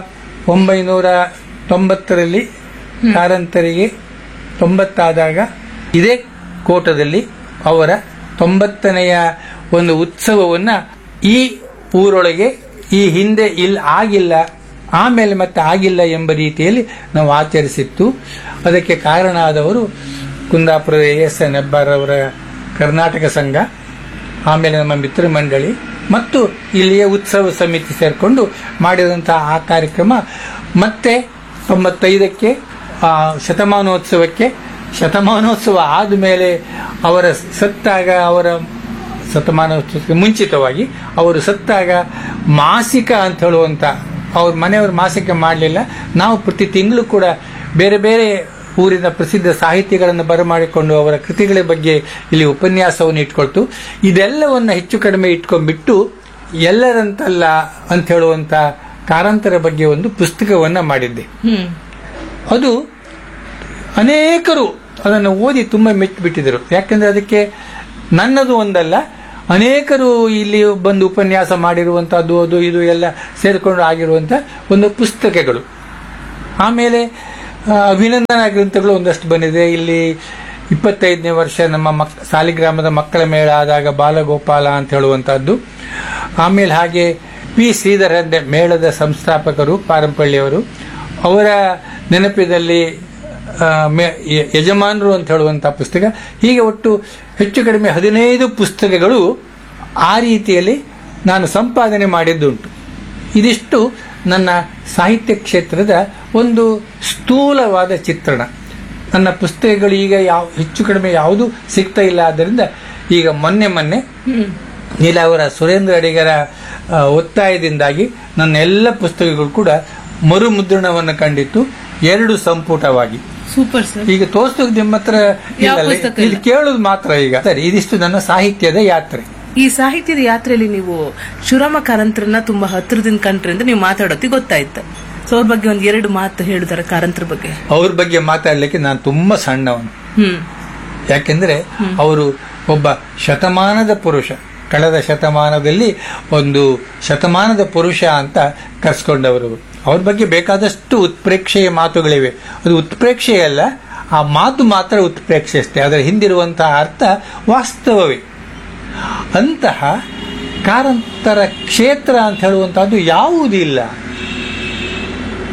ಒಂಬೈನೂರ ತೊಂಬತ್ತರಲ್ಲಿ ಕಾರಂತರಿಗೆ ತೊಂಬತ್ತಾದಾಗ ಇದೇ ಕೋಟದಲ್ಲಿ ಅವರ ತೊಂಬತ್ತನೆಯ ಒಂದು ಉತ್ಸವವನ್ನ ಈ ಊರೊಳಗೆ ಈ ಹಿಂದೆ ಇಲ್ಲಿ ಆಗಿಲ್ಲ ಆಮೇಲೆ ಮತ್ತೆ ಆಗಿಲ್ಲ ಎಂಬ ರೀತಿಯಲ್ಲಿ ನಾವು ಆಚರಿಸಿತ್ತು ಅದಕ್ಕೆ ಕಾರಣ ಆದವರು ಕುಂದಾಪುರದ ಎ ಎಸ್ ಎನ್ ಹೆಬ್ಬಾರ್ ಅವರ ಕರ್ನಾಟಕ ಸಂಘ ಆಮೇಲೆ ನಮ್ಮ ಮಿತ್ರ ಮಂಡಳಿ ಮತ್ತು ಇಲ್ಲಿಯ ಉತ್ಸವ ಸಮಿತಿ ಸೇರಿಕೊಂಡು ಮಾಡಿದಂತಹ ಆ ಕಾರ್ಯಕ್ರಮ ಮತ್ತೆ ತೊಂಬತ್ತೈದಕ್ಕೆ ಆ, ಶತಮಾನೋತ್ಸವಕ್ಕೆ ಶತಮಾನೋತ್ಸವ ಆದಮೇಲೆ ಅವರ ಸತ್ತಾಗ ಅವರ ಶತಮಾನೋತ್ಸವಕ್ಕೆ ಮುಂಚಿತವಾಗಿ ಅವರು ಸತ್ತಾಗ ಮಾಸಿಕ ಅಂತ ಹೇಳುವಂತ ಅವ್ರ ಮನೆಯವರು ಮಾಸಿಕ ಮಾಡಲಿಲ್ಲ ನಾವು ಪ್ರತಿ ತಿಂಗಳು ಕೂಡ ಬೇರೆ ಬೇರೆ ಊರಿನ ಪ್ರಸಿದ್ಧ ಸಾಹಿತಿಗಳನ್ನು ಬರಮಾಡಿಕೊಂಡು ಅವರ ಕೃತಿಗಳ ಬಗ್ಗೆ ಇಲ್ಲಿ ಉಪನ್ಯಾಸವನ್ನು ಇಟ್ಕೊಳ್ತು ಇದೆಲ್ಲವನ್ನ ಹೆಚ್ಚು ಕಡಿಮೆ ಇಟ್ಕೊಂಡ್ಬಿಟ್ಟು ಎಲ್ಲರಂತಲ್ಲ ಅಂತ ಹೇಳುವಂತ ಕಾರಂತರ ಬಗ್ಗೆ ಒಂದು ಪುಸ್ತಕವನ್ನ ಮಾಡಿದ್ದೆ ಹ್ಮ್ ಅದು ಅನೇಕರು ಅದನ್ನು ಓದಿ ತುಂಬ ಮೆಚ್ಚಿಬಿಟ್ಟಿದ್ರು ಯಾಕಂದ್ರೆ ಅದಕ್ಕೆ ನನ್ನದು ಒಂದಲ್ಲ ಅನೇಕರು ಇಲ್ಲಿ ಬಂದು ಉಪನ್ಯಾಸ ಮಾಡಿರುವಂತಹದ್ದು ಅದು ಇದು ಎಲ್ಲ ಸೇರಿಕೊಂಡು ಆಗಿರುವಂತ ಒಂದು ಪುಸ್ತಕಗಳು ಆಮೇಲೆ ಆ, ಅಭಿನಂದನಾ ಗ್ರಂಥಗಳು ಒಂದಷ್ಟು ಬಂದಿದೆ ಇಲ್ಲಿ ಇಪ್ಪತ್ತೈದನೇ ವರ್ಷ ನಮ್ಮ ಮಕ್ ಸಾಲಿಗ್ರಾಮದ ಮಕ್ಕಳ ಮೇಳ ಆದಾಗ ಬಾಲಗೋಪಾಲ ಅಂತ ಹೇಳುವಂತಹದ್ದು ಆಮೇಲೆ ಹಾಗೆ ಪಿ ಶ್ರೀಧರ ಅಂದ್ರೆ ಮೇಳದ ಸಂಸ್ಥಾಪಕರು ಪಾರಂಪಳ್ಳಿಯವರು ಅವರ ನೆನಪಿನಲ್ಲಿ ಆ, ಮೆ- ಯ- ಯಜಮಾನರು ಅಂತ ಹೇಳುವಂತಹ ಪುಸ್ತಕ ಹೀಗೆ ಒಟ್ಟು ಹೆಚ್ಚು ಕಡಿಮೆ ಹದಿನೈದು ಪುಸ್ತಕಗಳು ಆ ರೀತಿಯಲ್ಲಿ ನಾನು ಸಂಪಾದನೆ ಮಾಡಿದ್ದುಂಟು ಇದಿಷ್ಟು ನನ್ನ ಸಾಹಿತ್ಯ ಕ್ಷೇತ್ರದ ಒಂದು ಸ್ಥೂಲವಾದ ಚಿತ್ರಣ ನನ್ನ ಪುಸ್ತಕಗಳು ಈಗ ಯಾವ ಹೆಚ್ಚು ಕಡಿಮೆ ಯಾವುದು ಸಿಗ್ತಾ ಇಲ್ಲ ಆದ್ದರಿಂದ ಈಗ ಮೊನ್ನೆ ಮೊನ್ನೆ ನೀಲಾವರ ಸುರೇಂದ್ರ ಅಡಿಗರ ಆ, ಒತ್ತಾಯದಿಂದಾಗಿ ನನ್ನ ಎಲ್ಲ ಪುಸ್ತಕಗಳು ಕೂಡ ಮರುಮುದ್ರಣವನ್ನು ಕಂಡಿತ್ತು ಎರಡು ಸಂಪುಟವಾಗಿ ಸೂಪರ್ ಸರ್ ಈಗ ತೋರ್ಸೋದು ನಿಮ್ಮ ಹತ್ರ ಯಾವ ಇಲ್ಲಲ್ಲ? ಪುಸ್ತಕ ಇಲ್ಲಿ ಇಲ್ಲ? ಕೇಳೋದು ಮಾತ್ರ ಈಗ ಸರಿ ಇದಿಷ್ಟು ನನ್ನ ಸಾಹಿತ್ಯದ ಯಾತ್ರೆ ಈ ಸಾಹಿತ್ಯದ ಯಾತ್ರೆಯಲ್ಲಿ ನೀವು ಶಿವರಾಮ ಕಾರಂತರನ್ನ ತುಂಬಾ ಹತ್ರದಿಂದ ಕಂಡ್ರಿ ಅಂತ ನೀವು ಮಾತಾಡೋತಿ ಗೊತ್ತಾಯ್ತು ಸೊ ಅವ್ರ ಬಗ್ಗೆ ಒಂದ್ ಎರಡು ಮಾತು ಹೇಳಿದಾರೆ ಕಾರಂತರ ಬಗ್ಗೆ ಅವ್ರ ಬಗ್ಗೆ ಮಾತಾಡ್ಲಿಕ್ಕೆ ನಾನು ತುಂಬಾ ಸಣ್ಣವನು ಹ್ಮ್ ಯಾಕೆಂದ್ರೆ ಅವರು ಒಬ್ಬ ಶತಮಾನದ ಪುರುಷ ಕಳೆದ ಶತಮಾನದಲ್ಲಿ ಒಂದು ಶತಮಾನದ ಪುರುಷ ಅಂತ ಕರ್ಸ್ಕೊಂಡವರು ಅವ್ರ ಬಗ್ಗೆ ಬೇಕಾದಷ್ಟು ಉತ್ಪ್ರೇಕ್ಷೆಯ ಮಾತುಗಳಿವೆ ಅದು ಉತ್ಪ್ರೇಕ್ಷೆ ಅಲ್ಲ ಆ ಮಾತು ಮಾತ್ರ ಉತ್ಪ್ರೇಕ್ಷೆ ಅಷ್ಟೇ ಅದರ ಹಿಂದಿರುವಂತಹ ಅರ್ಥ ವಾಸ್ತವವೇ ಅಂತಹ ಕಾರಂತರ ಕ್ಷೇತ್ರ ಅಂತ ಹೇಳುವಂತಹದ್ದು ಯಾವುದೂ ಇಲ್ಲ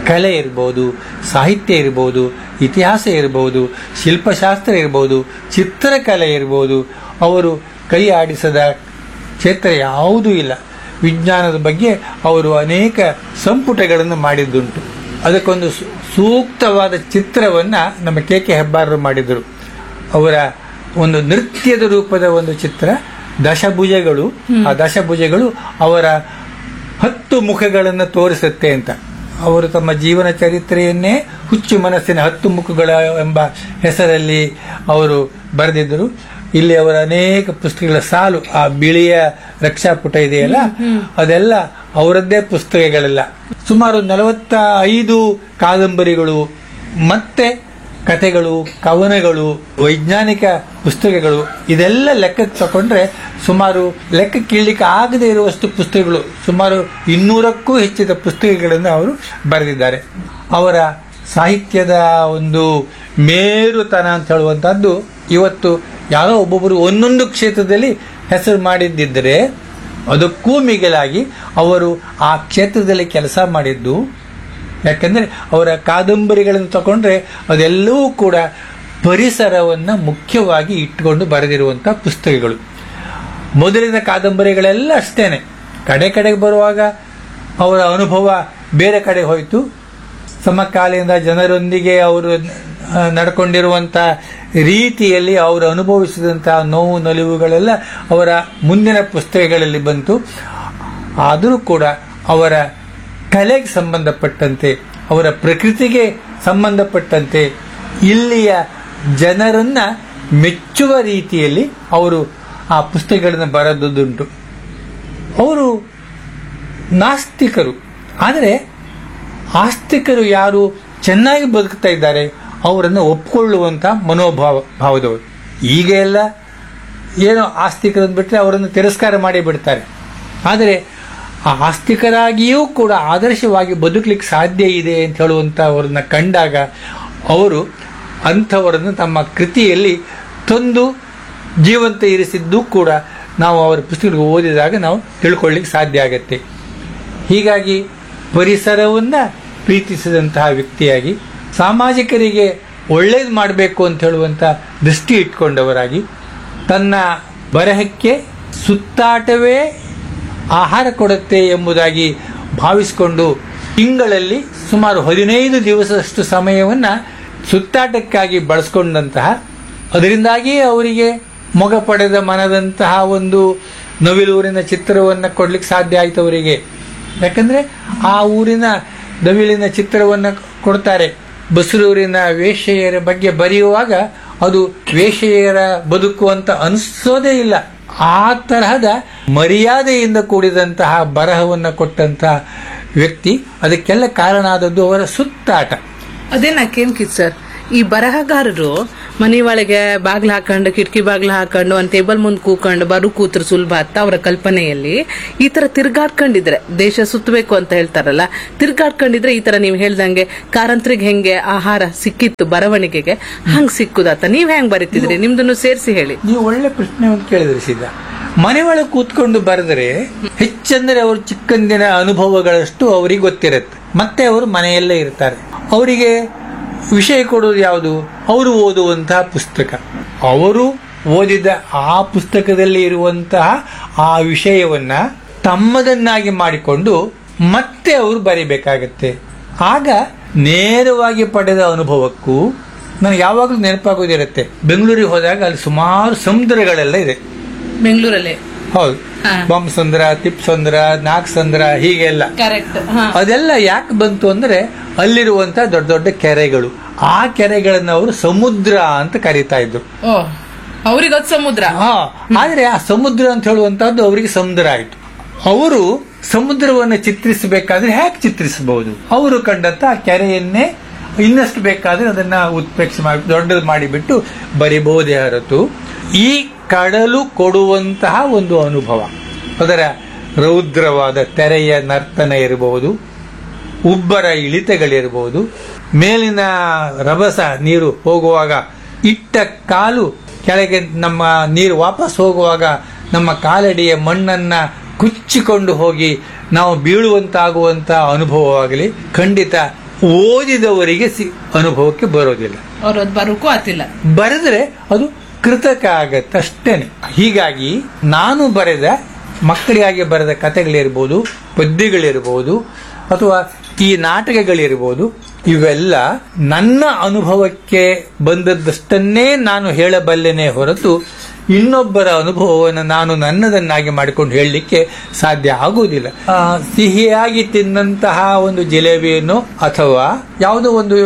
ಕಲೆ ಇರ್ಬೋದು ಸಾಹಿತ್ಯ ಇರ್ಬೋದು ಇತಿಹಾಸ ಇರ್ಬೋದು ಶಿಲ್ಪಶಾಸ್ತ್ರ ಇರ್ಬೋದು ಚಿತ್ರಕಲೆ ಇರ್ಬೋದು ಅವರು ಕೈ ಆಡಿಸದ ಕ್ಷೇತ್ರ ಯಾವುದೂ ಇಲ್ಲ ವಿಜ್ಞಾನದ ಬಗ್ಗೆ ಅವರು ಅನೇಕ ಸಂಪುಟಗಳನ್ನು ಮಾಡಿದ್ದುಂಟು ಅದಕ್ಕೊಂದು ಸು- ಸೂಕ್ತವಾದ ಚಿತ್ರವನ್ನ ನಮ್ಮ ಕೆ ಕೆ ಹೆಬ್ಬಾರರು ಮಾಡಿದರು ಅವರ ಒಂದು ನೃತ್ಯದ ರೂಪದ ಒಂದು ಚಿತ್ರ ದಶಭುಜಗಳು ಆ ದಶಭುಜಗಳು ಅವರ ಹತ್ತು ಮುಖಗಳನ್ನು ತೋರಿಸುತ್ತೆ ಅಂತ ಅವರು ತಮ್ಮ ಜೀವನ ಚರಿತ್ರೆಯನ್ನೇ ಹುಚ್ಚು ಮನಸ್ಸಿನ ಹತ್ತು ಮುಖಗಳ ಎಂಬ ಹೆಸರಲ್ಲಿ ಅವರು ಬರೆದಿದ್ದರು ಇಲ್ಲಿ ಅವರ ಅನೇಕ ಪುಸ್ತಕಗಳ ಸಾಲು ಆ ಬಿಳಿಯ ರಕ್ಷಾಪುಟ ಇದೆಯಲ್ಲ ಅದೆಲ್ಲ ಅವರದ್ದೇ ಪುಸ್ತಕಗಳೆಲ್ಲ ಸುಮಾರು ನಲವತ್ತ ಐದು ಕಾದಂಬರಿಗಳು ಮತ್ತೆ ಕಥೆಗಳು ಕವನಗಳು ವೈಜ್ಞಾನಿಕ ಪುಸ್ತಕಗಳು ಇದೆಲ್ಲ ಲೆಕ್ಕಕ್ಕೆ ತಗೊಂಡ್ರೆ ಸುಮಾರು ಲೆಕ್ಕಕ್ಕೆ ಇಡ್ಲಿಕ್ಕೆ ಆಗದೇ ಇರುವಷ್ಟು ಪುಸ್ತಕಗಳು ಸುಮಾರು ಇನ್ನೂರಕ್ಕೂ ಹೆಚ್ಚಿದ ಪುಸ್ತಕಗಳನ್ನು ಅವರು ಬರೆದಿದ್ದಾರೆ ಅವರ ಸಾಹಿತ್ಯದ ಒಂದು ಮೇರುತನ ಅಂತ ಹೇಳುವಂತಹದ್ದು ಇವತ್ತು ಯಾರೋ ಒಬ್ಬೊಬ್ಬರು ಒಂದೊಂದು ಕ್ಷೇತ್ರದಲ್ಲಿ ಹೆಸರು ಮಾಡಿದ್ದಿದ್ದರೆ ಅದಕ್ಕೂ ಮಿಗಿಲಾಗಿ ಅವರು ಆ ಕ್ಷೇತ್ರದಲ್ಲಿ ಕೆಲಸ ಮಾಡಿದ್ದು ಯಾಕಂದ್ರೆ ಅವರ ಕಾದಂಬರಿಗಳನ್ನು ತಗೊಂಡ್ರೆ ಅದೆಲ್ಲವೂ ಕೂಡ ಪರಿಸರವನ್ನ ಮುಖ್ಯವಾಗಿ ಇಟ್ಟುಕೊಂಡು ಬರೆದಿರುವಂತಹ ಪುಸ್ತಕಗಳು ಮೊದಲಿನ ಕಾದಂಬರಿಗಳೆಲ್ಲ ಅಷ್ಟೇನೆ ಕಡೆ ಕಡೆಗೆ ಬರುವಾಗ ಅವರ ಅನುಭವ ಬೇರೆ ಕಡೆ ಹೋಯಿತು ಸಮಕಾಲೀನ ಜನರೊಂದಿಗೆ ಅವರು ಆ, ನಡ್ಕೊಂಡಿರುವಂತ ರೀತಿಯಲ್ಲಿ ಅವರು ಅನುಭವಿಸಿದಂತಹ ನೋವು ನಲಿವುಗಳೆಲ್ಲ ಅವರ ಮುಂದಿನ ಪುಸ್ತಕಗಳಲ್ಲಿ ಬಂತು ಆದರೂ ಕೂಡ ಅವರ ಕಲೆಗೆ ಸಂಬಂಧಪಟ್ಟಂತೆ ಅವರ ಪ್ರಕೃತಿಗೆ ಸಂಬಂಧಪಟ್ಟಂತೆ ಇಲ್ಲಿಯ ಜನರನ್ನ ಮೆಚ್ಚುವ ರೀತಿಯಲ್ಲಿ ಅವರು ಆ ಪುಸ್ತಕಗಳನ್ನು ಬರೆದುದುಂಟು ಅವರು ನಾಸ್ತಿಕರು ಆದರೆ ಆಸ್ತಿಕರು ಯಾರು ಚೆನ್ನಾಗಿ ಬದುಕ್ತಾ ಇದ್ದಾರೆ ಅವರನ್ನು ಒಪ್ಪಿಕೊಳ್ಳುವಂತ ಮನೋಭಾವ ಭಾವದವರು ಈಗ ಎಲ್ಲ ಏನೋ ಆಸ್ತಿಕರನ್ನು ಬಿಟ್ಟರೆ ಅವರನ್ನು ತಿರಸ್ಕಾರ ಮಾಡಿ ಬಿಡ್ತಾರೆ ಆದರೆ ಆ ಆಸ್ತಿಕರಾಗಿಯೂ ಕೂಡ ಆದರ್ಶವಾಗಿ ಬದುಕಲಿಕ್ಕೆ ಸಾಧ್ಯ ಇದೆ ಅಂತ ಹೇಳುವಂತ ಅವರನ್ನ ಕಂಡಾಗ ಅವರು ಅಂಥವರನ್ನು ತಮ್ಮ ಕೃತಿಯಲ್ಲಿ ತಂದು ಜೀವಂತ ಇರಿಸಿದ್ದು ಕೂಡ ನಾವು ಅವರ ಪುಸ್ತಕಗಳು ಓದಿದಾಗ ನಾವು ತಿಳ್ಕೊಳ್ಳಿಕ್ಕೆ ಸಾಧ್ಯ ಆಗತ್ತೆ ಹೀಗಾಗಿ ಪರಿಸರವನ್ನ ಪ್ರೀತಿಸಿದಂತಹ ವ್ಯಕ್ತಿಯಾಗಿ ಸಾಮಾಜಿಕರಿಗೆ ಒಳ್ಳೇದು ಮಾಡಬೇಕು ಅಂತ ಹೇಳುವಂತ ದೃಷ್ಟಿ ಇಟ್ಕೊಂಡವರಾಗಿ ತನ್ನ ಬರಹಕ್ಕೆ ಸುತ್ತಾಟವೇ ಆಹಾರ ಕೊಡುತ್ತೆ ಎಂಬುದಾಗಿ ಭಾವಿಸಿಕೊಂಡು ತಿಂಗಳಲ್ಲಿ ಸುಮಾರು ಹದಿನೈದು ದಿವಸದಷ್ಟು ಸಮಯವನ್ನ ಸುತ್ತಾಟಕ್ಕಾಗಿ ಬಳಸ್ಕೊಂಡಂತಹ ಅದರಿಂದಾಗಿಯೇ ಅವರಿಗೆ ಮೊಗ ಪಡೆದ ಮನದಂತಹ ಒಂದು ನವಿಲೂರಿನ ಚಿತ್ರವನ್ನು ಕೊಡ್ಲಿಕ್ಕೆ ಸಾಧ್ಯ ಆಯ್ತು ಅವರಿಗೆ ಯಾಕಂದ್ರೆ ಆ ಊರಿನ ನವಿಲಿನ ಚಿತ್ರವನ್ನು ಕೊಡ್ತಾರೆ ಬಸರೂರಿನ ವೇಶ್ಯೆಯರ ಬಗ್ಗೆ ಬರೆಯುವಾಗ ಅದು ವೇಶ್ಯೆಯರ ಬದುಕು ಅಂತ ಅನಿಸೋದೇ ಇಲ್ಲ ಆ ತರಹದ ಮರ್ಯಾದೆಯಿಂದ ಕೂಡಿದಂತಹ ಬರಹವನ್ನು ಕೊಟ್ಟಂತಹ ವ್ಯಕ್ತಿ ಅದಕ್ಕೆಲ್ಲ ಕಾರಣ ಆದದ್ದು ಅವರ ಸುತ್ತಾಟ ಅದೇ ನಾಕೇನ್ಕಿತ್ ಸರ್ ಈ ಬರಹಗಾರರು ಮನೆ ಒಳಗೆ ಬಾಗ್ಲ ಹಾಕೊಂಡು ಕಿಟಕಿ ಬಾಗ್ಲ ಹಾಕೊಂಡು ಒಂದ್ ಟೇಬಲ್ ಮುಂದ್ ಕೂಕೊಂಡು ಬರು ಕೂತ್ರ ಸುಲಭ ಅಂತ ಅವರ ಕಲ್ಪನೆಯಲ್ಲಿ ಈ ತರ ತಿರ್ಗಾಡ್ಕೊಂಡಿದ್ರೆ ದೇಶ ಸುತ್ತಬೇಕು ಅಂತ ಹೇಳ್ತಾರಲ್ಲ ತಿರ್ಗಾಡ್ಕೊಂಡಿದ್ರೆ ಈ ತರ ನೀವು ಹೇಳ್ದಂಗೆ ಕಾರಂತ್ರಿಗೆ ಹೆಂಗೆ ಆಹಾರ ಸಿಕ್ಕಿತ್ತು ಬರವಣಿಗೆಗೆ ಹಂಗ್ ಸಿಕ್ಕುದಾತ ನೀವ್ ಹೆಂಗ್ ಬರೀತಿದ್ರಿ ನಿಮ್ದನ್ನು ಸೇರಿಸಿ ಹೇಳಿ ನೀವು ಒಳ್ಳೆ ಪ್ರಶ್ನೆ ಒಂದು ಕೇಳಿದ್ರಿ ಸೀದಾ ಮನೆ ಒಳಗೆ ಕೂತ್ಕೊಂಡು ಬರೆದರೆ ಹೆಚ್ಚಂದ್ರೆ ಅವರು ಚಿಕ್ಕಂದಿನ ಅನುಭವಗಳಷ್ಟು ಅವರಿಗೆ ಗೊತ್ತಿರುತ್ತೆ ಮತ್ತೆ ಅವರು ಮನೆಯಲ್ಲೇ ಇರ್ತಾರೆ ಅವರಿಗೆ ವಿಷಯ ಕೊಡೋದು ಯಾವುದು ಅವರು ಓದುವಂತಹ ಪುಸ್ತಕ ಅವರು ಓದಿದ ಆ ಪುಸ್ತಕದಲ್ಲಿ ಇರುವಂತಹ ಆ ವಿಷಯವನ್ನ ತಮ್ಮದನ್ನಾಗಿ ಮಾಡಿಕೊಂಡು ಮತ್ತೆ ಅವರು ಬರಿಬೇಕಾಗತ್ತೆ ಆಗ ನೇರವಾಗಿ ಪಡೆದ ಅನುಭವಕ್ಕೂ ನನಗೆ ಯಾವಾಗಲೂ ನೆನಪಾಗೋದಿರುತ್ತೆ ಬೆಂಗಳೂರಿಗೆ ಹೋದಾಗ ಅಲ್ಲಿ ಸುಮಾರು ಸಮುದ್ರಗಳೆಲ್ಲ ಇದೆ ಬೆಂಗಳೂರಲ್ಲಿ ಹೌದು ಹಾ. ಬೊಮ್ಮಸಂದ್ರ ತಿಪ್ಸಂದ್ರ ನಾಗಸಂದ್ರ ಹೀಗೆಲ್ಲ ಕರೆಕ್ಟ್ ಅದೆಲ್ಲ ಯಾಕೆ ಬಂತು ಅಂದ್ರೆ ಅಲ್ಲಿರುವಂತ ದೊಡ್ಡ ದೊಡ್ಡ ಕೆರೆಗಳು ಆ ಕೆರೆಗಳನ್ನ ಅವರು ಸಮುದ್ರ ಅಂತ ಕರೀತಾ ಇದ್ರು ಓ ಅವ್ರಿಗೆ ಅದು ಸಮುದ್ರ ಹಾ ಆದ್ರೆ ಆ ಸಮುದ್ರ ಅಂತ ಹೇಳುವಂತಹದ್ದು ಅವರಿಗೆ ಸಮುದ್ರ ಆಯ್ತು ಅವರು ಸಮುದ್ರವನ್ನು ಚಿತ್ರಿಸಬೇಕಾದ್ರೆ ಹೇಗೆ ಚಿತ್ರಿಸಬಹುದು ಅವರು ಕಂಡಂತ ಆ ಕೆರೆಯನ್ನೇ ಇನ್ನಷ್ಟು ಬೇಕಾದ್ರೆ ಅದನ್ನ ಉತ್ಪ್ರೇಕ್ಷೆ ಮಾಡಿ ದೊಡ್ಡದು ಮಾಡಿಬಿಟ್ಟು ಬರಿಬಹುದೇ ಹೊರತು ಈ ಕಡಲು ಕೊಡುವಂತಹ ಒಂದು ಅನುಭವ ಅದರ ರೌದ್ರವಾದ ತೆರೆಯ ನರ್ತನ ಇರಬಹುದು ಉಬ್ಬರ ಇಳಿತಗಳಿರಬಹುದು ಮೇಲಿನ ರಭಸ ನೀರು ಹೋಗುವಾಗ ಇಟ್ಟ ಕಾಲು ಕೆಳಗೆ ನಮ್ಮ ನೀರು ವಾಪಸ್ ಹೋಗುವಾಗ ನಮ್ಮ ಕಾಲಡಿಯ ಮಣ್ಣನ್ನ ಕುಚ್ಚಿಕೊಂಡು ಹೋಗಿ ನಾವು ಬೀಳುವಂತಾಗುವಂತ ಅನುಭವವಾಗಲಿ ಖಂಡಿತ ಓದಿದವರಿಗೆ ಸಿ ಅನುಭವಕ್ಕೆ ಬರೋದಿಲ್ಲ ಅವ್ರ ಅದ್ ಬರೋಕ್ಕೂ ಆತಿಲ್ಲ ಬರೆದ್ರೆ ಅದು ಕೃತಕ ಆಗತ್ತೆ ಅಷ್ಟೇನೆ ಹೀಗಾಗಿ ನಾನು ಬರೆದ ಮಕ್ಕಳಿಗಾಗಿ ಬರೆದ ಕಥೆಗಳಿರ್ಬೋದು ಪದ್ಯಗಳಿರ್ಬೋದು ಅಥವಾ ಈ ನಾಟಕಗಳಿರ್ಬೋದು ಇವೆಲ್ಲ ನನ್ನ ಅನುಭವಕ್ಕೆ ಬಂದದ್ದಷ್ಟನ್ನೇ ನಾನು ಹೇಳಬಲ್ಲೆನೇ ಹೊರತು ಇನ್ನೊಬ್ಬರ ಅನುಭವವನ್ನು ನಾನು ನನ್ನದನ್ನಾಗಿ ಮಾಡಿಕೊಂಡು ಹೇಳಲಿಕ್ಕೆ ಸಾಧ್ಯ ಆಗುವುದಿಲ್ಲ ಆ, ಸಿಹಿಯಾಗಿ ತಿನ್ನಂತಹ ಒಂದು ಜಿಲೇಬಿಯನ್ನು ಅಥವಾ ಯಾವುದೋ ಒಂದು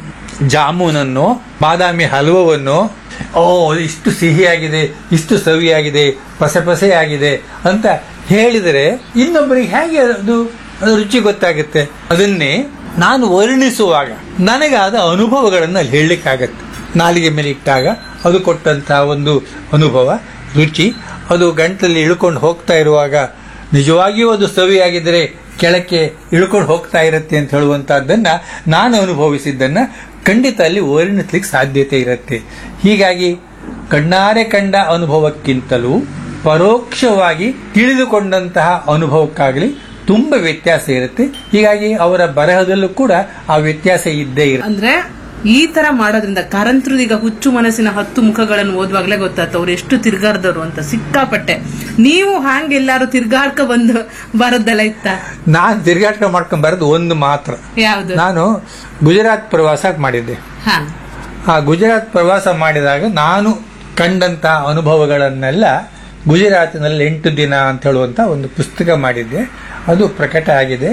ಜಾಮೂನನ್ನು ಬಾದಾಮಿ ಹಲ್ವವನ್ನು ಓ ಇಷ್ಟು ಸಿಹಿಯಾಗಿದೆ ಇಷ್ಟು ಸವಿಯಾಗಿದೆ ಪಸೆ ಪಸೆಯಾಗಿದೆ ಅಂತ ಹೇಳಿದರೆ ಇನ್ನೊಬ್ಬರಿಗೆ ಹೇಗೆ ಅದು ಅದು ರುಚಿ ಗೊತ್ತಾಗುತ್ತೆ ಅದನ್ನೇ ನಾನು ವರ್ಣಿಸುವಾಗ ನನಗಾದ ಅನುಭವಗಳನ್ನು ಅಲ್ಲಿ ಹೇಳಲಿಕ್ಕಾಗತ್ತೆ ನಾಲಿಗೆ ಮೇಲೆ ಇಟ್ಟಾಗ ಅದು ಕೊಟ್ಟಂತಹ ಒಂದು ಅನುಭವ ರುಚಿ ಅದು ಗಂಟಲಲ್ಲಿ ಇಳ್ಕೊಂಡು ಹೋಗ್ತಾ ಇರುವಾಗ ನಿಜವಾಗಿಯೂ ಅದು ಸವಿಯಾಗಿದ್ದರೆ ಕೆಳಕ್ಕೆ ಇಳ್ಕೊಂಡು ಹೋಗ್ತಾ ಇರುತ್ತೆ ಅಂತ ಹೇಳುವಂತಹದ್ದನ್ನ ನಾನು ಅನುಭವಿಸಿದ್ದನ್ನ ಖಂಡಿತ ಅಲ್ಲಿ ವರ್ಣಿಸ್ಲಿಕ್ಕೆ ಸಾಧ್ಯತೆ ಇರುತ್ತೆ ಹೀಗಾಗಿ ಕಣ್ಣಾರೆ ಕಂಡ ಅನುಭವಕ್ಕಿಂತಲೂ ಪರೋಕ್ಷವಾಗಿ ತಿಳಿದುಕೊಂಡಂತಹ ಅನುಭವಕ್ಕಾಗಲಿ ತುಂಬಾ ವ್ಯತ್ಯಾಸ ಇರುತ್ತೆ ಹೀಗಾಗಿ ಅವರ ಬರಹದಲ್ಲೂ ಕೂಡ ಆ ವ್ಯತ್ಯಾಸ ಇದ್ದೇ ಇರುತ್ತೆ ಅಂದ್ರೆ ಈ ತರ ಮಾಡೋದ್ರಿಂದ ಕಾರಂತರು ಈಗ ಹುಚ್ಚು ಮನಸ್ಸಿನ ಹತ್ತು ಮುಖಗಳನ್ನು ಓದುವಾಗ್ಲೇ ಗೊತ್ತಾಯ್ತು ಅವ್ರು ಎಷ್ಟು ತಿರ್ಗಾಡ್ದವ್ರು ಅಂತ ಸಿಕ್ಕಾಪಟ್ಟೆ ನೀವು ಹಂಗ ಎಲ್ಲಾರು ತಿರ್ಗಾಡ್ಕ ಬಂದು ಬರೋದೆಲ್ಲ ಇತ್ತ ನಾನು ತಿರುಗಾಟ ಮಾಡ್ಕೊಂಡ್ ಬರೋದು ಒಂದು ಮಾತ್ರ ಯಾವ್ದು ನಾನು ಗುಜರಾತ್ ಪ್ರವಾಸ ಮಾಡಿದ್ದೆ ಹಾ ಆ ಗುಜರಾತ್ ಪ್ರವಾಸ ಮಾಡಿದಾಗ ನಾನು ಕಂಡಂತ ಅನುಭವಗಳನ್ನೆಲ್ಲ ಗುಜರಾತಿನಲ್ಲಿ ಎಂಟು ದಿನ ಅಂತ ಹೇಳುವಂತ ಒಂದು ಪುಸ್ತಕ ಮಾಡಿದ್ದೆ ಅದು ಪ್ರಕಟ ಆಗಿದೆ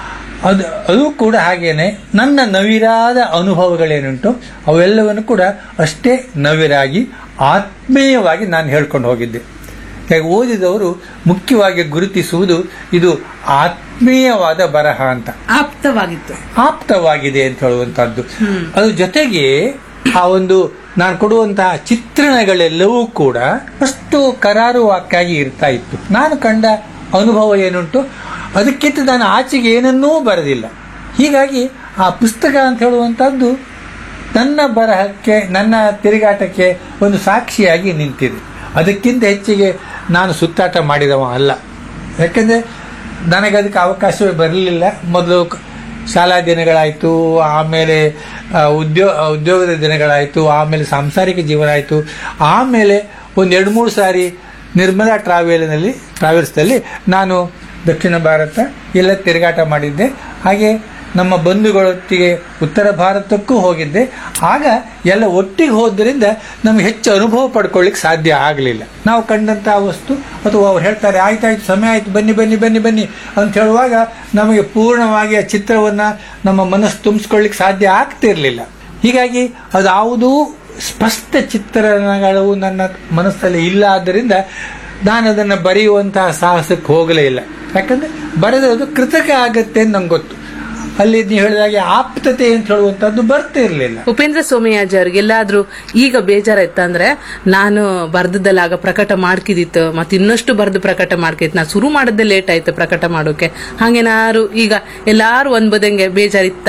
ಅದು ಅದು ಕೂಡ ಹಾಗೇನೆ ನನ್ನ ನವಿರಾದ ಅನುಭವಗಳೇನುಂಟು ಅವೆಲ್ಲವನ್ನು ಕೂಡ ಅಷ್ಟೇ ನವಿರಾಗಿ ಆತ್ಮೀಯವಾಗಿ ನಾನು ಹೇಳ್ಕೊಂಡು ಹೋಗಿದ್ದೆ ಹಾಗೆ ಓದಿದವರು ಮುಖ್ಯವಾಗಿ ಗುರುತಿಸುವುದು ಇದು ಆತ್ಮೀಯವಾದ ಬರಹ ಅಂತ ಆಪ್ತವಾಗಿತ್ತು ಆಪ್ತವಾಗಿದೆ ಅಂತ ಹೇಳುವಂತಹದ್ದು ಅದ್ರ ಜೊತೆಗೆ ಆ ಒಂದು ನಾನು ಕೊಡುವಂತಹ ಚಿತ್ರಣಗಳೆಲ್ಲವೂ ಕೂಡ ಅಷ್ಟು ಕರಾರುವಾಕ್ಕಾಗಿ ಇರ್ತಾ ಇತ್ತು ನಾನು ಕಂಡ ಅನುಭವ ಏನುಂಟು ಅದಕ್ಕಿಂತ ನಾನು ಆಚೆಗೆ ಏನನ್ನೂ ಬರೆದಿಲ್ಲ ಹೀಗಾಗಿ ಆ ಪುಸ್ತಕ ಅಂತ ಹೇಳುವಂತಹದ್ದು ನನ್ನ ಬರಹಕ್ಕೆ ನನ್ನ ತಿರುಗಾಟಕ್ಕೆ ಒಂದು ಸಾಕ್ಷಿಯಾಗಿ ನಿಂತಿದೆ ಅದಕ್ಕಿಂತ ಹೆಚ್ಚಿಗೆ ನಾನು ಸುತ್ತಾಟ ಮಾಡಿದವ ಅಲ್ಲ ಯಾಕಂದ್ರೆ ನನಗೆ ಅದಕ್ಕೆ ಅವಕಾಶವೇ ಬರಲಿಲ್ಲ ಮೊದಲು ಕ- ಶಾಲಾ ದಿನಗಳಾಯಿತು ಆಮೇಲೆ ಆ, ಉದ್ಯೋಗ ಉದ್ಯೋಗದ ದಿನಗಳಾಯಿತು ಆಮೇಲೆ ಸಾಂಸಾರಿಕ ಜೀವನ ಆಯಿತು ಆಮೇಲೆ ಒಂದು ಎರಡು ಮೂರು ಸಾರಿ ನಿರ್ಮಲಾ ಟ್ರಾವೆಲ್ನಲ್ಲಿ ಟ್ರಾವೆಲ್ಸ್ದಲ್ಲಿ ನಾನು ದಕ್ಷಿಣ ಭಾರತ ಎಲ್ಲ ತಿರುಗಾಟ ಮಾಡಿದ್ದೆ ಹಾಗೆ ನಮ್ಮ ಬಂಧುಗಳೊಟ್ಟಿಗೆ ಉತ್ತರ ಭಾರತಕ್ಕೂ ಹೋಗಿದ್ದೆ ಆಗ ಎಲ್ಲ ಒಟ್ಟಿಗೆ ಹೋದ್ರಿಂದ ನಮ್ಗೆ ಹೆಚ್ಚು ಅನುಭವ ಪಡ್ಕೊಳ್ಳಿಕ್ಕೆ ಸಾಧ್ಯ ಆಗಲಿಲ್ಲ ನಾವು ಕಂಡಂತಹ ವಸ್ತು ಅಥವಾ ಅವ್ರು ಹೇಳ್ತಾರೆ ಆಯ್ತಾಯ್ತು ಸಮಯ ಆಯ್ತು ಬನ್ನಿ ಬನ್ನಿ ಬನ್ನಿ ಬನ್ನಿ ಅಂತ ಹೇಳುವಾಗ ನಮಗೆ ಪೂರ್ಣವಾಗಿ ಆ ಚಿತ್ರವನ್ನ ನಮ್ಮ ಮನಸ್ಸು ತುಂಬಿಸ್ಕೊಳ್ಳಿಕ್ಕೆ ಸಾಧ್ಯ ಆಗ್ತಿರ್ಲಿಲ್ಲ ಹೀಗಾಗಿ ಅದಾವುದೂ ಸ್ಪಷ್ಟ ಚಿತ್ರಣಗಳು ನನ್ನ ಮನಸ್ಸಲ್ಲಿ ಇಲ್ಲ ಆದ್ದರಿಂದ ನಾನು ಅದನ್ನು ಬರೆಯುವಂತಹ ಸಾಹಸಕ್ಕೆ ಹೋಗಲೇ ಇಲ್ಲ ಯಾಕಂದ್ರೆ ಬರೆದದು ಕೃತಕ ಆಗತ್ತೆ ಅಂತ ನಂಗೆ ಗೊತ್ತು ಅಲ್ಲಿ ನೀವು ಹೇಳಿದಾಗೆ ಆಪ್ತತೆ ಅಂತ ಹೇಳುವಂತದ್ದು ಬರ್ತಾ ಇರಲಿಲ್ಲ ಉಪೇಂದ್ರ ಸೋಮಯಾಜಿ ಅವ್ರಿಗೆ ಎಲ್ಲಾದ್ರೂ ಈಗ ಬೇಜಾರಾಯ್ತ ಅಂದ್ರೆ ನಾನು ಬರ್ದದ್ದೆಲ್ಲ ಆಗ ಪ್ರಕಟ ಮಾಡ್ಕಿದಿತ್ತು ಮತ್ತೆ ಇನ್ನಷ್ಟು ಬರ್ದು ಪ್ರಕಟ ಮಾಡ್ಕಿತ್ತು ನಾ ಶುರು ಮಾಡದ್ದೇ ಲೇಟ್ ಆಯ್ತು ಪ್ರಕಟ ಮಾಡೋಕೆ ಹಾಗೇನಾರು ಈಗ ಎಲ್ಲಾರು ಒಂದ್ ಬದಂಗೆ ಬೇಜಾರಿತ್ತ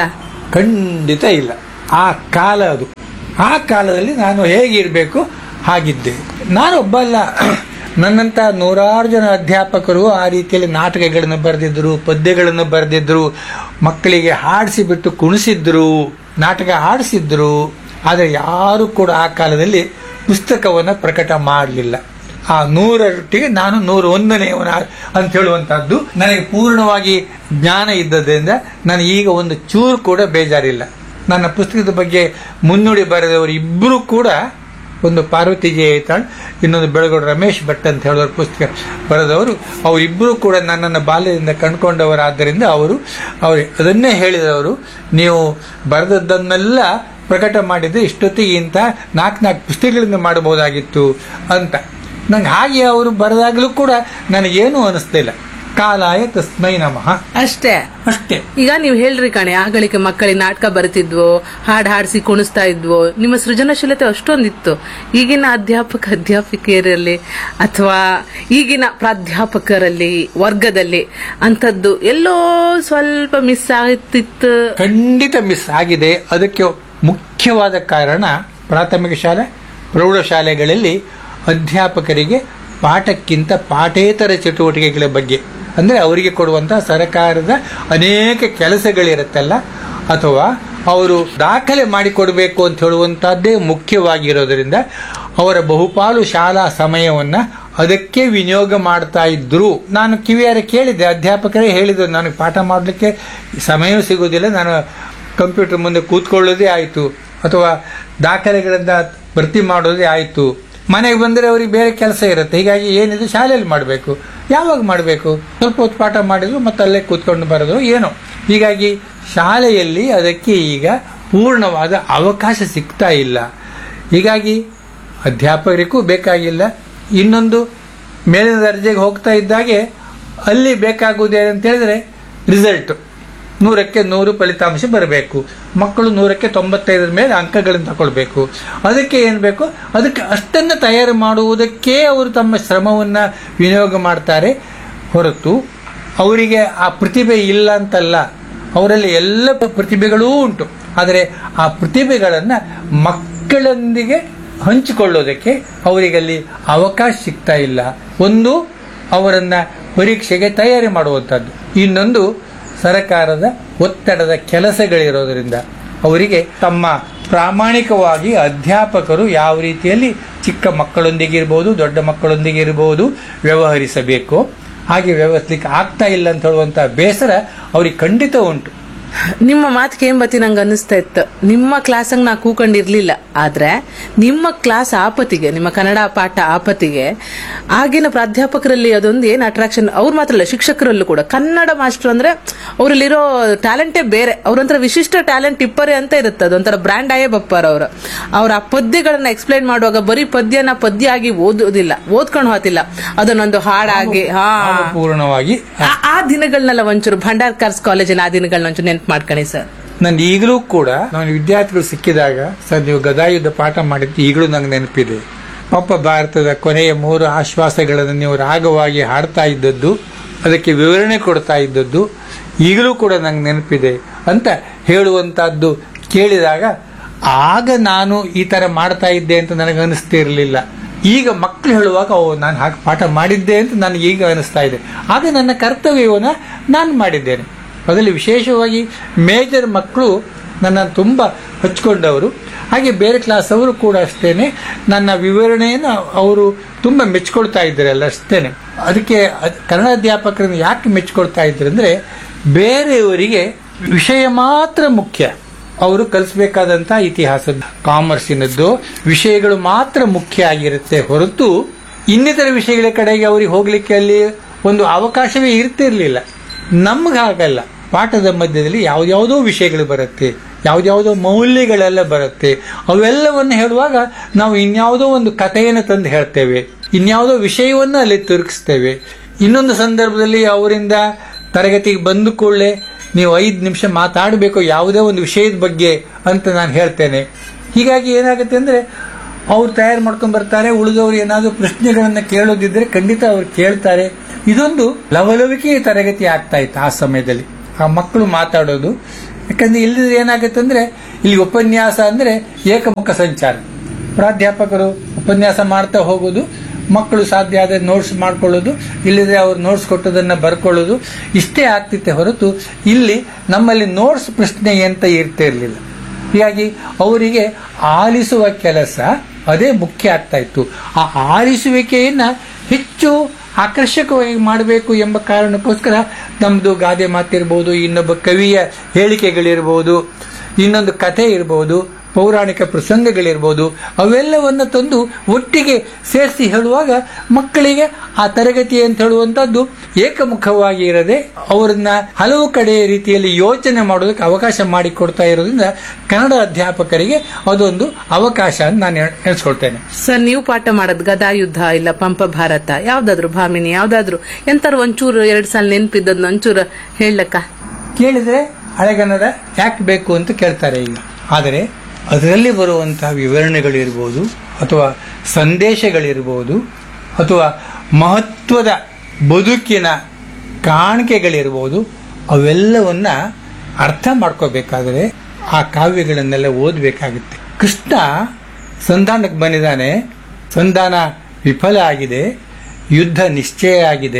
ಖಂಡಿತ ಇಲ್ಲ ಆ ಕಾಲ ಅದು ಆ ಕಾಲದಲ್ಲಿ ನಾನು ಹೇಗಿರಬೇಕು ಹಾಗಿದ್ದೆ ನಾನೊಬ್ಬ ಅಲ್ಲ ನನ್ನಂತ ನೂರಾರು ಜನ ಅಧ್ಯಾಪಕರು ಆ ರೀತಿಯಲ್ಲಿ ನಾಟಕಗಳನ್ನು ಬರೆದಿದ್ರು ಪದ್ಯಗಳನ್ನು ಬರೆದಿದ್ರು ಮಕ್ಕಳಿಗೆ ಹಾಡಿಸಿ ಬಿಟ್ಟು ಕುಣಿಸಿದ್ರು ನಾಟಕ ಹಾಡಿಸಿದ್ರು ಆದರೆ ಯಾರು ಕೂಡ ಆ ಕಾಲದಲ್ಲಿ ಪುಸ್ತಕವನ್ನು ಪ್ರಕಟ ಮಾಡಲಿಲ್ಲ ಆ ನೂರರೊಟ್ಟಿಗೆ ನಾನು ನೂರ ಒಂದನೆಯವನ ಅಂತ ಹೇಳುವಂತಹದ್ದು ನನಗೆ ಪೂರ್ಣವಾಗಿ ಜ್ಞಾನ ಇದ್ದದ್ರಿಂದ ನನಗೆ ಈಗ ಒಂದು ಚೂರು ಕೂಡ ಬೇಜಾರಿಲ್ಲ ನನ್ನ ಪುಸ್ತಕದ ಬಗ್ಗೆ ಮುನ್ನುಡಿ ಬರೆದವರು ಇಬ್ಬರು ಕೂಡ ಒಂದು ಪಾರ್ವತಿ ಜಯತಾಳ್ ಇನ್ನೊಂದು ಬೆಳಗೋಡು ರಮೇಶ್ ಭಟ್ ಅಂತ ಹೇಳೋರು ಪುಸ್ತಕ ಬರೆದವರು ಅವರಿಬ್ಬರು ಕೂಡ ನನ್ನನ್ನು ಬಾಲ್ಯದಿಂದ ಕಂಡುಕೊಂಡವರಾದ್ದರಿಂದ ಅವರು ಅವರು ಅದನ್ನೇ ಹೇಳಿದವರು ನೀವು ಬರೆದದ್ದನ್ನೆಲ್ಲ ಪ್ರಕಟ ಮಾಡಿದ್ರೆ ಇಷ್ಟೊತ್ತಿಗೆ ಇಂಥ ನಾಲ್ಕು ನಾಲ್ಕು ಪುಸ್ತಕಗಳಿಂದ ಮಾಡಬಹುದಾಗಿತ್ತು ಅಂತ ನಂಗೆ ಹಾಗೆ ಅವರು ಬರೆದಾಗಲೂ ಕೂಡ ನನಗೇನು ಅನಿಸ್ಲಿಲ್ಲ ಕಾಲಾಯ ತಸ್ಮೈ ನಮಃ ಅಷ್ಟೇ ಅಷ್ಟೇ ಈಗ ನೀವು ಹೇಳ್ರಿ ಕಣೆ ಆಗಳಿಕೆ ಮಕ್ಕಳಿಗೆ ನಾಟಕ ಬರ್ತಿದ್ವು ಹಾಡ್ ಹಾಡಿಸಿ ಕುಣಿಸ್ತಾ ಇದ್ವು ನಿಮ್ಮ ಸೃಜನಶೀಲತೆ ಅಷ್ಟೊಂದಿತ್ತು ಈಗಿನ ಅಧ್ಯಾಪಕ ಅಧ್ಯಾಪಿಕೆಯರಲ್ಲಿ ಅಥವಾ ಈಗಿನ ಪ್ರಾಧ್ಯಾಪಕರಲ್ಲಿ ವರ್ಗದಲ್ಲಿ ಅಂತದ್ದು ಎಲ್ಲೋ ಸ್ವಲ್ಪ ಮಿಸ್ ಆಗ್ತಿತ್ತು ಖಂಡಿತ ಮಿಸ್ ಆಗಿದೆ ಅದಕ್ಕೆ ಮುಖ್ಯವಾದ ಕಾರಣ ಪ್ರಾಥಮಿಕ ಶಾಲೆ ಪ್ರೌಢಶಾಲೆಗಳಲ್ಲಿ ಅಧ್ಯಾಪಕರಿಗೆ ಪಾಠಕ್ಕಿಂತ ಪಾಠೇತರ ಚಟುವಟಿಕೆಗಳ ಬಗ್ಗೆ ಅಂದ್ರೆ ಅವರಿಗೆ ಕೊಡುವಂತಹ ಸರ್ಕಾರದ ಅನೇಕ ಕೆಲಸಗಳಿರುತ್ತಲ್ಲ ಅಥವಾ ಅವರು ದಾಖಲೆ ಮಾಡಿಕೊಡ್ಬೇಕು ಅಂತ ಹೇಳುವಂತಹದ್ದೇ ಮುಖ್ಯವಾಗಿರೋದ್ರಿಂದ ಅವರ ಬಹುಪಾಲು ಶಾಲಾ ಸಮಯವನ್ನ ಅದಕ್ಕೆ ವಿನಿಯೋಗ ಮಾಡ್ತಾ ಇದ್ರು ನಾನು ಕಿವಿಯಾರ ಕೇಳಿದ್ದೆ ಅಧ್ಯಾಪಕರೇ ಹೇಳಿದ್ರು ನನಗೆ ಪಾಠ ಮಾಡಲಿಕ್ಕೆ ಸಮಯ ಸಿಗೋದಿಲ್ಲ ನಾನು ಕಂಪ್ಯೂಟರ್ ಮುಂದೆ ಕೂತ್ಕೊಳ್ಳೋದೇ ಆಯಿತು ಅಥವಾ ದಾಖಲೆಗಳಿಂದ ಭರ್ತಿ ಮಾಡೋದೇ ಆಯಿತು ಮನೆಗೆ ಬಂದರೆ ಅವ್ರಿಗೆ ಬೇರೆ ಕೆಲಸ ಇರುತ್ತೆ ಹೀಗಾಗಿ ಏನಿದೆ ಶಾಲೆಯಲ್ಲಿ ಮಾಡಬೇಕು ಯಾವಾಗ ಮಾಡಬೇಕು ಸ್ವಲ್ಪ ಹೊತ್ತು ಪಾಠ ಮಾಡಿದ್ರು ಮತ್ತೆ ಅಲ್ಲೇ ಕೂತ್ಕೊಂಡು ಬರೋದು ಏನೋ ಹೀಗಾಗಿ ಶಾಲೆಯಲ್ಲಿ ಅದಕ್ಕೆ ಈಗ ಪೂರ್ಣವಾದ ಅವಕಾಶ ಸಿಗ್ತಾ ಇಲ್ಲ ಹೀಗಾಗಿ ಅಧ್ಯಾಪಕರಿಗೂ ಬೇಕಾಗಿಲ್ಲ ಇನ್ನೊಂದು ಮೇಲಿನ ದರ್ಜೆಗೆ ಹೋಗ್ತಾ ಇದ್ದಾಗೆ ಅಲ್ಲಿ ಬೇಕಾಗುವುದೇ ಅಂತ ಹೇಳಿದ್ರೆ ರಿಸಲ್ಟ್ ನೂರಕ್ಕೆ ನೂರು ಫಲಿತಾಂಶ ಬರಬೇಕು ಮಕ್ಕಳು ನೂರಕ್ಕೆ ತೊಂಬತ್ತೈದರ ಮೇಲೆ ಅಂಕಗಳನ್ನು ತಗೊಳ್ಬೇಕು ಅದಕ್ಕೆ ಏನು ಬೇಕು ಅದಕ್ಕೆ ಅಷ್ಟನ್ನು ತಯಾರು ಮಾಡುವುದಕ್ಕೆ ಅವರು ತಮ್ಮ ಶ್ರಮವನ್ನ ವಿನಿಯೋಗ ಮಾಡ್ತಾರೆ ಹೊರತು ಅವರಿಗೆ ಆ ಪ್ರತಿಭೆ ಇಲ್ಲ ಅಂತಲ್ಲ ಅವರಲ್ಲಿ ಎಲ್ಲ ಪ್ರತಿಭೆಗಳೂ ಉಂಟು ಆದರೆ ಆ ಪ್ರತಿಭೆಗಳನ್ನು ಮಕ್ಕಳೊಂದಿಗೆ ಹಂಚಿಕೊಳ್ಳೋದಕ್ಕೆ ಅವರಿಗಲ್ಲಿ ಅವಕಾಶ ಸಿಗ್ತಾ ಇಲ್ಲ ಒಂದು ಅವರನ್ನ ಪರೀಕ್ಷೆಗೆ ತಯಾರಿ ಮಾಡುವಂಥದ್ದು ಇನ್ನೊಂದು ಸರಕಾರದ ಒತ್ತಡದ ಕೆಲಸಗಳಿರೋದರಿಂದ ಅವರಿಗೆ ತಮ್ಮ ಪ್ರಾಮಾಣಿಕವಾಗಿ ಅಧ್ಯಾಪಕರು ಯಾವ ರೀತಿಯಲ್ಲಿ ಚಿಕ್ಕ ಮಕ್ಕಳೊಂದಿಗೆ ಇರಬಹುದು ದೊಡ್ಡ ಮಕ್ಕಳೊಂದಿಗೆ ಇರಬಹುದು ವ್ಯವಹರಿಸಬೇಕು ಹಾಗೆ ವ್ಯವಹರಿಸಲಿಕ್ಕೆ ಆಗ್ತಾ ಇಲ್ಲ ಅಂತ ಹೇಳುವಂತ ಬೇಸರ ಅವ್ರಿಗೆ ಖಂಡಿತ ಉಂಟು ನಿಮ್ಮ ಮಾತು ಕೇಂಬತ್ತಿ ನಂಗೆ ಅನಿಸ್ತಾ ಇತ್ತು ನಿಮ್ಮ ಕ್ಲಾಸಂಗ್ ನಾ ಕೂಕೊಂಡಿರ್ಲಿಲ್ಲ ಆದ್ರೆ ನಿಮ್ಮ ಕ್ಲಾಸ್ ಆಪತ್ತಿಗೆ ನಿಮ್ಮ ಕನ್ನಡ ಪಾಠ ಆಪತ್ತಿಗೆ ಆಗಿನ ಪ್ರಾಧ್ಯಾಪಕರಲ್ಲಿ ಅದೊಂದು ಏನ್ ಅಟ್ರಾಕ್ಷನ್ ಅವ್ರು ಮಾತ್ರ ಅಲ್ಲ ಶಿಕ್ಷಕರಲ್ಲೂ ಕೂಡ ಕನ್ನಡ ಮಾಸ್ಟರ್ ಅಂದ್ರೆ ಅವರಲ್ಲಿರೋ ಟ್ಯಾಲೆಂಟೇ ಬೇರೆ ಅವ್ರಂತರ ವಿಶಿಷ್ಟ ಟ್ಯಾಲೆಂಟ್ ಇಪ್ಪರೇ ಅಂತ ಇರುತ್ತೆ ಅದೊಂಥರ ಬ್ರ್ಯಾಂಡ್ ಆಯೇ ಬಪ್ಪಾರ ಅವರು ಅವ್ರ ಆ ಪದ್ಯಗಳನ್ನ ಎಕ್ಸ್ಪ್ಲೈನ್ ಮಾಡುವಾಗ ಬರೀ ಪದ್ಯನ ಪದ್ಯ ಆಗಿ ಓದೋದಿಲ್ಲ ಓದ್ಕೊಂಡು ಹೋತಿಲ್ಲ ಅದನ್ನೊಂದು ಹಾಡಾಗಿ ಹಾ ಪೂರ್ಣವಾಗಿ ಆ- ಆ ದಿನಗಳನ್ನೆಲ್ಲ ಒಂಚೂರು ಭಂಡಾರ್ಕಾರ್ಸ್ ಕಾಲೇಜಿನ ಆ ದಿನಗಳನ್ನ ಒಂಚೂರು ನೆನ್ಪು ಮಾಡ್ಕೊಳ್ಳಿ ಸರ್ ನಾನು ಈಗಲೂ ಕೂಡ ನಾನು ವಿದ್ಯಾರ್ಥಿಗಳು ಸಿಕ್ಕಿದಾಗ ಸರ್ ನೀವು ಗದಾಯುದ್ಧ ಪಾಠ ಮಾಡಿದ್ದು ಈಗಲೂ ನಂಗೆ ನೆನಪಿದೆ ಪಾಪ ಭಾರತದ ಕೊನೆಯ ಮೂರು ಆಶ್ವಾಸಗಳನ್ನು ನೀವು ರಾಗವಾಗಿ ಹಾಡ್ತಾ ಇದ್ದದ್ದು ಅದಕ್ಕೆ ವಿವರಣೆ ಕೊಡ್ತಾ ಇದ್ದದ್ದು ಈಗಲೂ ಕೂಡ ನಂಗೆ ನೆನಪಿದೆ ಅಂತ ಹೇಳುವಂತಹದ್ದು ಕೇಳಿದಾಗ ಆಗ ನಾನು ಈ ತರ ಮಾಡ್ತಾ ಇದ್ದೆ ಅಂತ ನನಗೆ ಅನಿಸ್ತಾ ಇರಲಿಲ್ಲ ಈಗ ಮಕ್ಕಳು ಹೇಳುವಾಗ ಓ ನಾನು ಹಾಗೆ ಪಾಠ ಮಾಡಿದ್ದೆ ಅಂತ ನನಗೆ ಈಗ ಅನಿಸ್ತಾ ಇದೆ ಆಗ ನನ್ನ ಕರ್ತವ್ಯವನ್ನ ನಾನು ಮಾಡಿದ್ದೇನೆ ಅದರಲ್ಲಿ ವಿಶೇಷವಾಗಿ ಮೇಜರ್ ಮಕ್ಕಳು ನನ್ನ ತುಂಬ ಹಚ್ಕೊಂಡವರು ಹಾಗೆ ಬೇರೆ ಕ್ಲಾಸ್ ಅವರು ಕೂಡ ಅಷ್ಟೇನೆ ನನ್ನ ವಿವರಣೆಯನ್ನು ಅವರು ತುಂಬ ಮೆಚ್ಕೊಳ್ತಾ ಇದ್ದಾರೆ ಅಲ್ಲ ಅಷ್ಟೇನೆ ಅದಕ್ಕೆ ಅದ್- ಕನ್ನಡ ಅಧ್ಯಾಪಕರನ್ನು ಯಾಕೆ ಮೆಚ್ಕೊಳ್ತಾ ಇದ್ರು ಅಂದ್ರೆ ಬೇರೆಯವರಿಗೆ ವಿಷಯ ಮಾತ್ರ ಮುಖ್ಯ ಅವರು ಕಲಿಸಬೇಕಾದಂತ ಇತಿಹಾಸದ ಕಾಮರ್ಸಿನದ್ದು ವಿಷಯಗಳು ಮಾತ್ರ ಮುಖ್ಯ ಆಗಿರುತ್ತೆ ಹೊರತು ಇನ್ನಿತರ ವಿಷಯಗಳ ಕಡೆಗೆ ಅವರಿಗೆ ಹೋಗ್ಲಿಕ್ಕೆ ಅಲ್ಲಿ ಒಂದು ಅವಕಾಶವೇ ಇರ್ತಿರ್ಲಿಲ್ಲ ನಮ್ಗೆ ಹಾಗಲ್ಲ ಪಾಠದ ಮಧ್ಯದಲ್ಲಿ ಯಾವ್ದ್ಯಾವುದೋ ವಿಷಯಗಳು ಬರುತ್ತೆ ಯಾವ್ದ್ಯಾವುದೋ ಮೌಲ್ಯಗಳೆಲ್ಲ ಬರುತ್ತೆ ಅವೆಲ್ಲವನ್ನು ಹೇಳುವಾಗ ನಾವು ಇನ್ಯಾವುದೋ ಒಂದು ಕಥೆಯನ್ನು ತಂದು ಹೇಳ್ತೇವೆ ಇನ್ಯಾವುದೋ ವಿಷಯವನ್ನು ಅಲ್ಲಿ ತಿರುಗಿಸ್ತೇವೆ ಇನ್ನೊಂದು ಸಂದರ್ಭದಲ್ಲಿ ಅವರಿಂದ ತರಗತಿಗೆ ಬಂದ ಕೂಡಲೇ ನೀವು ಐದು ನಿಮಿಷ ಮಾತಾಡಬೇಕು ಯಾವುದೇ ಒಂದು ವಿಷಯದ ಬಗ್ಗೆ ಅಂತ ನಾನು ಹೇಳ್ತೇನೆ ಹೀಗಾಗಿ ಏನಾಗುತ್ತೆ ಅಂದ್ರೆ ಅವ್ರು ತಯಾರು ಮಾಡ್ಕೊಂಡು ಬರ್ತಾರೆ ಉಳಿದವರು ಏನಾದರೂ ಪ್ರಶ್ನೆಗಳನ್ನ ಕೇಳೋದಿದ್ರೆ ಖಂಡಿತ ಅವ್ರು ಕೇಳ್ತಾರೆ ಇದೊಂದು ಲವಲವಿಕೆಯ ತರಗತಿ ಆಗ್ತಾ ಇತ್ತು ಆ ಸಮಯದಲ್ಲಿ ಆ ಮಕ್ಕಳು ಮಾತಾಡೋದು ಯಾಕಂದ್ರೆ ಇಲ್ಲದ್ರೆ ಏನಾಗುತ್ತೆ ಅಂದ್ರೆ ಇಲ್ಲಿ ಉಪನ್ಯಾಸ ಅಂದ್ರೆ ಏಕಮುಖ ಸಂಚಾರ ಪ್ರಾಧ್ಯಾಪಕರು ಉಪನ್ಯಾಸ ಮಾಡ್ತಾ ಹೋಗೋದು ಮಕ್ಕಳು ಸಾಧ್ಯ ಆದ ನೋಟ್ಸ್ ಮಾಡ್ಕೊಳ್ಳೋದು ಇಲ್ಲದ್ರೆ ಅವ್ರು ನೋಟ್ಸ್ ಕೊಟ್ಟದನ್ನ ಬರ್ಕೊಳ್ಳೋದು ಇಷ್ಟೇ ಆಗ್ತಿತ್ತೆ ಹೊರತು ಇಲ್ಲಿ ನಮ್ಮಲ್ಲಿ ನೋಟ್ಸ್ ಪ್ರಶ್ನೆ ಅಂತ ಇರ್ತಾ ಇರಲಿಲ್ಲ ಹೀಗಾಗಿ ಅವರಿಗೆ ಆಲಿಸುವ ಕೆಲಸ ಅದೇ ಮುಖ್ಯ ಆಗ್ತಾ ಇತ್ತು ಆ ಆಲಿಸುವಿಕೆಯನ್ನ ಹೆಚ್ಚು ಆಕರ್ಷಕವಾಗಿ ಮಾಡಬೇಕು ಎಂಬ ಕಾರಣಕ್ಕೋಸ್ಕರ ನಮ್ದು ಗಾದೆ ಮಾತಿರ್ಬೋದು ಇನ್ನೊಬ್ಬ ಕವಿಯ ಹೇಳಿಕೆಗಳಿರ್ಬೋದು ಇನ್ನೊಂದು ಕಥೆ ಇರಬಹುದು ಪೌರಾಣಿಕ ಪ್ರಸಂಗಗಳಿರ್ಬೋದು ಅವೆಲ್ಲವನ್ನ ತಂದು ಒಟ್ಟಿಗೆ ಸೇರಿಸಿ ಹೇಳುವಾಗ ಮಕ್ಕಳಿಗೆ ಆ ತರಗತಿ ಅಂತ ಹೇಳುವಂತದ್ದು ಏಕಮುಖವಾಗಿ ಇರದೆ ಅವರನ್ನ ಹಲವು ಕಡೆ ರೀತಿಯಲ್ಲಿ ಯೋಚನೆ ಮಾಡೋದಕ್ಕೆ ಅವಕಾಶ ಮಾಡಿಕೊಡ್ತಾ ಇರೋದ್ರಿಂದ ಕನ್ನಡ ಅಧ್ಯಾಪಕರಿಗೆ ಅದೊಂದು ಅವಕಾಶ ಅಂತ ನಾನು ಎಣಿಸ್ಕೊಳ್ತೇನೆ ಸರ್ ನೀವು ಪಾಠ ಮಾಡೋದು ಗದಾಯುದ್ಧ ಇಲ್ಲ ಪಂಪ ಭಾರತ ಯಾವ್ದಾದ್ರು ಭಾಮಿನಿ ಯಾವ್ದಾದ್ರು ಎಂತಾರು ಒಂಚೂರು ಎರಡ್ ಸಲ ನೆನ್ಪಿದ್ದದ್ನ ಒಂಚೂರು ಹೇಳಕ್ಕ ಕೇಳಿದ್ರೆ ಹಳೆಗನ್ನಡ ಯಾಕೆ ಬೇಕು ಅಂತ ಕೇಳ್ತಾರೆ ಈಗ ಆದರೆ ಅದರಲ್ಲಿ ಬರುವಂತಹ ವಿವರಣೆಗಳಿರ್ಬೋದು ಅಥವಾ ಸಂದೇಶಗಳಿರ್ಬೋದು ಅಥವಾ ಮಹತ್ವದ ಬದುಕಿನ ಕಾಣಿಕೆಗಳಿರ್ಬೋದು ಅವೆಲ್ಲವನ್ನ ಅರ್ಥ ಮಾಡ್ಕೋಬೇಕಾದ್ರೆ ಆ ಕಾವ್ಯಗಳನ್ನೆಲ್ಲ ಓದಬೇಕಾಗುತ್ತೆ ಕೃಷ್ಣ ಸಂಧಾನಕ್ಕೆ ಬಂದಿದ್ದಾನೆ ಸಂಧಾನ ವಿಫಲ ಆಗಿದೆ ಯುದ್ಧ ನಿಶ್ಚಯ ಆಗಿದೆ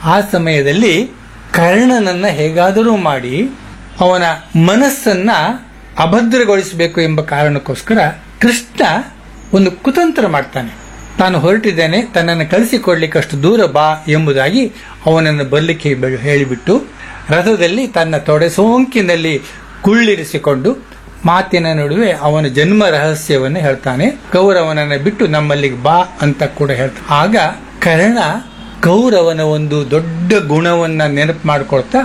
ಆ ಸಮಯದಲ್ಲಿ ಕರ್ಣನನ್ನ ಹೇಗಾದರೂ ಮಾಡಿ ಅವನ ಮನಸ್ಸನ್ನ ಅಭದ್ರಗೊಳಿಸಬೇಕು ಎಂಬ ಕಾರಣಕ್ಕೋಸ್ಕರ ಕೃಷ್ಣ ಒಂದು ಕುತಂತ್ರ ಮಾಡ್ತಾನೆ ತಾನು ಹೊರಟಿದ್ದೇನೆ ತನ್ನನ್ನು ಕಳಿಸಿಕೊಡ್ಲಿಕ್ಕೆ ಅಷ್ಟು ದೂರ ಬಾ ಎಂಬುದಾಗಿ ಅವನನ್ನು ಬರ್ಲಿಕ್ಕೆ ಬೆ- ಹೇಳಿಬಿಟ್ಟು ರಥದಲ್ಲಿ ತನ್ನ ತೊಡೆ ಸೋಂಕಿನಲ್ಲಿ ಕುಳ್ಳಿರಿಸಿಕೊಂಡು ಮಾತಿನ ನಡುವೆ ಅವನ ಜನ್ಮ ರಹಸ್ಯವನ್ನು ಹೇಳ್ತಾನೆ ಕೌರವನನ್ನ ಬಿಟ್ಟು ನಮ್ಮಲ್ಲಿಗೆ ಬಾ ಅಂತ ಕೂಡ ಹೇಳ್ತಾನೆ ಆಗ ಕರ್ಣ ಕೌರವನ ಒಂದು ದೊಡ್ಡ ಗುಣವನ್ನ ನೆನಪು ಮಾಡ್ಕೊಳ್ತಾ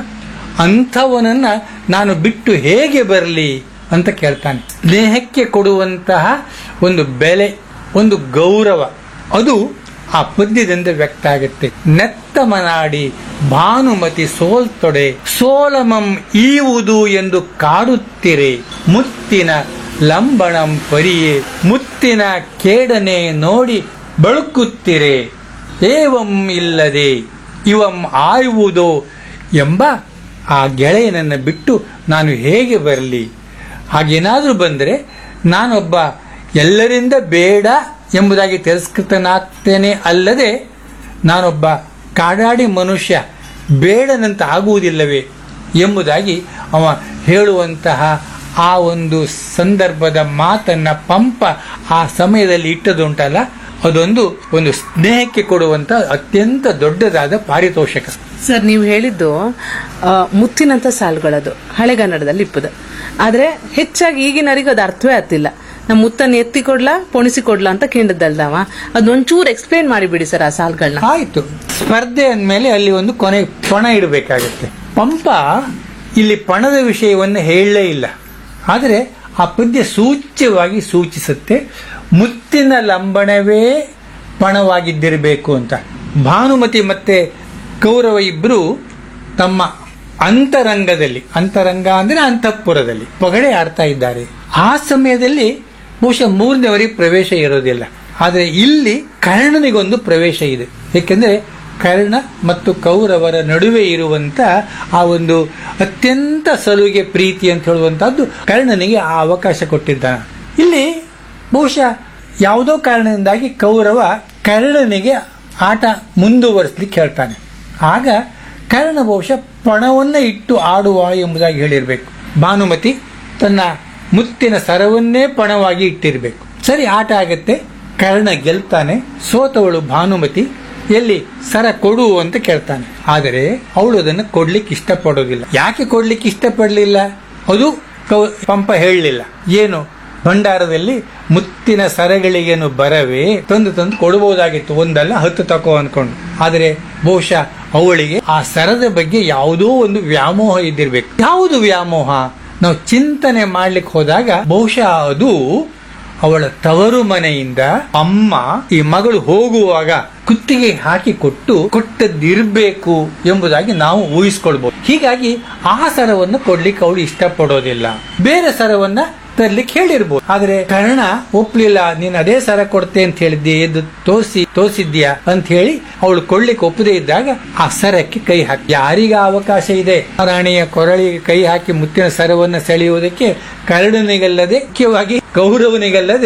ಅಂಥವನನ್ನ ನಾನು ಬಿಟ್ಟು ಹೇಗೆ ಬರಲಿ ಅಂತ ಕೇಳ್ತಾನೆ ಸ್ನೇಹಕ್ಕೆ ಕೊಡುವಂತಹ ಒಂದು ಬೆಲೆ ಒಂದು ಗೌರವ ಅದು ಆ ಪದ್ಯದಿಂದ ವ್ಯಕ್ತ ಆಗುತ್ತೆ ನೆತ್ತ ಮನಾಡಿ ಭಾನುಮತಿ ಸೋಲ್ತೊಡೆ ಸೋಲಮಂ ಈವುದು ಎಂದು ಕಾಡುತ್ತಿರೆ ಮುತ್ತಿನ ಲಂಬಣಂ ಪರಿಯೇ ಮುತ್ತಿನ ಕೇಡನೆ ನೋಡಿ ಬಳುಕುತ್ತಿರೆ ಏವಂ ಇಲ್ಲದೆ ಇವಂ ಆಯುವುದೋ ಎಂಬ ಆ ಗೆಳೆಯನನ್ನು ಬಿಟ್ಟು ನಾನು ಹೇಗೆ ಬರಲಿ ಹಾಗೇನಾದರೂ ಬಂದರೆ ನಾನೊಬ್ಬ ಎಲ್ಲರಿಂದ ಬೇಡ ಎಂಬುದಾಗಿ ತಿರಸ್ಕೃತನಾಗ್ತೇನೆ ಅಲ್ಲದೆ ನಾನೊಬ್ಬ ಕಾಡಾಡಿ ಮನುಷ್ಯ ಬೇಡನಂತ ಆಗುವುದಿಲ್ಲವೇ ಎಂಬುದಾಗಿ ಅವ ಹೇಳುವಂತಹ ಆ ಒಂದು ಸಂದರ್ಭದ ಮಾತನ್ನ ಪಂಪ ಆ ಸಮಯದಲ್ಲಿ ಇಟ್ಟದುಂಟಲ್ಲ ಅದೊಂದು ಒಂದು ಸ್ನೇಹಕ್ಕೆ ಕೊಡುವಂತ ಅತ್ಯಂತ ದೊಡ್ಡದಾದ ಪಾರಿತೋಷಕ ಸರ್ ನೀವು ಹೇಳಿದ್ದು ಆ, ಮುತ್ತಿನಂತ ಸಾಲುಗಳದು ಹಳೆಗನ್ನಡದಲ್ಲಿ ಇಪ್ಪದು ಆದ್ರೆ ಹೆಚ್ಚಾಗಿ ಈಗಿನವರಿಗೆ ಅದು ಅರ್ಥವೇ ಆಗ್ತಿಲ್ಲ ನಮ್ಮ ಮುತ್ತನ್ನು ಎತ್ತಿ ಕೊಡ್ಲಾ ಪೊಣಿಸಿ ಕೊಡ್ಲಾ ಅಂತ ಕೇಳಿದ್ದಲ್ದವ ಅದೊಂಚೂರು ಎಕ್ಸ್ಪ್ಲೇನ್ ಮಾಡಿಬಿಡಿ ಸರ್ ಆ ಸಾಲುಗಳನ್ನ ಆಯ್ತು ಸ್ಪರ್ಧೆ ಅಂದಮೇಲೆ ಅಲ್ಲಿ ಒಂದು ಕೊನೆ ಪಣ ಇಡಬೇಕಾಗುತ್ತೆ ಪಂಪ ಇಲ್ಲಿ ಪಣದ ವಿಷಯವನ್ನು ಹೇಳಲೇ ಇಲ್ಲ ಆದರೆ ಆ ಪದ್ಯ ಸೂಚ್ಯವಾಗಿ ಸೂಚಿಸುತ್ತೆ ಮುತ್ತಿನ ಲಂಬಣವೇ ಪಣವಾಗಿದ್ದಿರಬೇಕು ಅಂತ ಭಾನುಮತಿ ಮತ್ತೆ ಕೌರವ ಇಬ್ರು ತಮ್ಮ ಅಂತರಂಗದಲ್ಲಿ ಅಂತರಂಗ ಅಂದ್ರೆ ಅಂತಃಪುರದಲ್ಲಿ ಪಗಡೆ ಆಡ್ತಾ ಇದ್ದಾರೆ ಆ ಸಮಯದಲ್ಲಿ ಬಹುಶಃ ಮೂರನೇವರಿಗೆ ಪ್ರವೇಶ ಇರೋದಿಲ್ಲ ಆದರೆ ಇಲ್ಲಿ ಕರ್ಣನಿಗೊಂದು ಪ್ರವೇಶ ಇದೆ ಏಕೆಂದ್ರೆ ಕರ್ಣ ಮತ್ತು ಕೌರವರ ನಡುವೆ ಇರುವಂತ ಆ ಒಂದು ಅತ್ಯಂತ ಸಲುಗೆ ಪ್ರೀತಿ ಅಂತ ಹೇಳುವಂತಹದ್ದು ಕರ್ಣನಿಗೆ ಆ ಅವಕಾಶ ಕೊಟ್ಟಿದ್ದಾನೆ ಇಲ್ಲಿ ಬಹುಶಃ ಯಾವುದೋ ಕಾರಣದಿಂದಾಗಿ ಕೌರವ ಕರ್ಣನಿಗೆ ಆಟ ಮುಂದುವರಿಸಲಿಕ್ಕೆ ಹೇಳ್ತಾನೆ ಆಗ ಕರ್ಣ ಬಹುಶಃ ಪಣವನ್ನ ಇಟ್ಟು ಆಡುವ ಎಂಬುದಾಗಿ ಹೇಳಿರ್ಬೇಕು ಭಾನುಮತಿ ತನ್ನ ಮುತ್ತಿನ ಸರವನ್ನೇ ಪಣವಾಗಿ ಇಟ್ಟಿರಬೇಕು ಸರಿ ಆಟ ಆಗತ್ತೆ ಕರ್ಣ ಗೆಲ್ತಾನೆ ಸೋತವಳು ಭಾನುಮತಿ ಎಲ್ಲಿ ಸರ ಕೊಡು ಅಂತ ಕೇಳ್ತಾನೆ ಆದರೆ ಅವಳು ಅದನ್ನು ಕೊಡ್ಲಿಕ್ಕೆ ಇಷ್ಟಪಡೋದಿಲ್ಲ ಯಾಕೆ ಕೊಡ್ಲಿಕ್ಕೆ ಇಷ್ಟಪಡಲಿಲ್ಲ ಅದು ಕೌ- ಪಂಪ ಹೇಳಲಿಲ್ಲ ಏನು ಭಂಡಾರದಲ್ಲಿ ಮುತ್ತಿನ ಸರಗಳಿಗೇನು ಬರವೇ ತಂದು ತಂದು ಕೊಡಬಹುದಾಗಿತ್ತು ಒಂದಲ್ಲ ಹತ್ತು ತಕೋ ಅನ್ಕೊಂಡು ಆದರೆ ಬಹುಶಃ ಅವಳಿಗೆ ಆ ಸರದ ಬಗ್ಗೆ ಯಾವುದೋ ಒಂದು ವ್ಯಾಮೋಹ ಇದ್ದಿರ್ಬೇಕು ಯಾವುದು ವ್ಯಾಮೋಹ ನಾವು ಚಿಂತನೆ ಮಾಡ್ಲಿಕ್ಕೆ ಹೋದಾಗ ಬಹುಶಃ ಅದು ಅವಳ ತವರು ಮನೆಯಿಂದ ಅಮ್ಮ ಈ ಮಗಳು ಹೋಗುವಾಗ ಕುತ್ತಿಗೆ ಹಾಕಿ ಕೊಟ್ಟು ಕೊಟ್ಟದ್ದಿರ್ಬೇಕು ಎಂಬುದಾಗಿ ನಾವು ಊಹಿಸ್ಕೊಳ್ಬಹುದು ಹೀಗಾಗಿ ಆ ಸರವನ್ನು ಕೊಡ್ಲಿಕ್ಕೆ ಅವಳು ಇಷ್ಟಪಡೋದಿಲ್ಲ ಬೇರೆ ಸರವನ್ನ ತರ್ಲಿಕ್ಕೆ ಹೇಳಿರ್ಬೋದು ಆದ್ರೆ ಕರ್ಣ ಒಪ್ಲಿಲ್ಲ ನೀನ್ ಅದೇ ಸರ ಕೊಡ್ತೆ ಅಂತ ಹೇಳಿದ್ದೆ ಎದ್ದು ತೋರಿಸಿ ತೋರಿಸಿದ್ಯಾ ಅಂತ ಹೇಳಿ ಅವಳು ಕೊಡ್ಲಿಕ್ಕೆ ಒಪ್ಪದೇ ಇದ್ದಾಗ ಆ ಸರಕ್ಕೆ ಕೈ ಹಾಕಿ ಯಾರಿಗ ಅವಕಾಶ ಇದೆ ರಾಣಿಯ ಕೊರಳಿಗೆ ಕೈ ಹಾಕಿ ಮುತ್ತಿನ ಸರವನ್ನು ಸೆಳೆಯುವುದಕ್ಕೆ ಕರ್ಣನಿಗಲ್ಲದೆ ಮುಖ್ಯವಾಗಿ ಕೌರವನಿಗಲ್ಲದೆ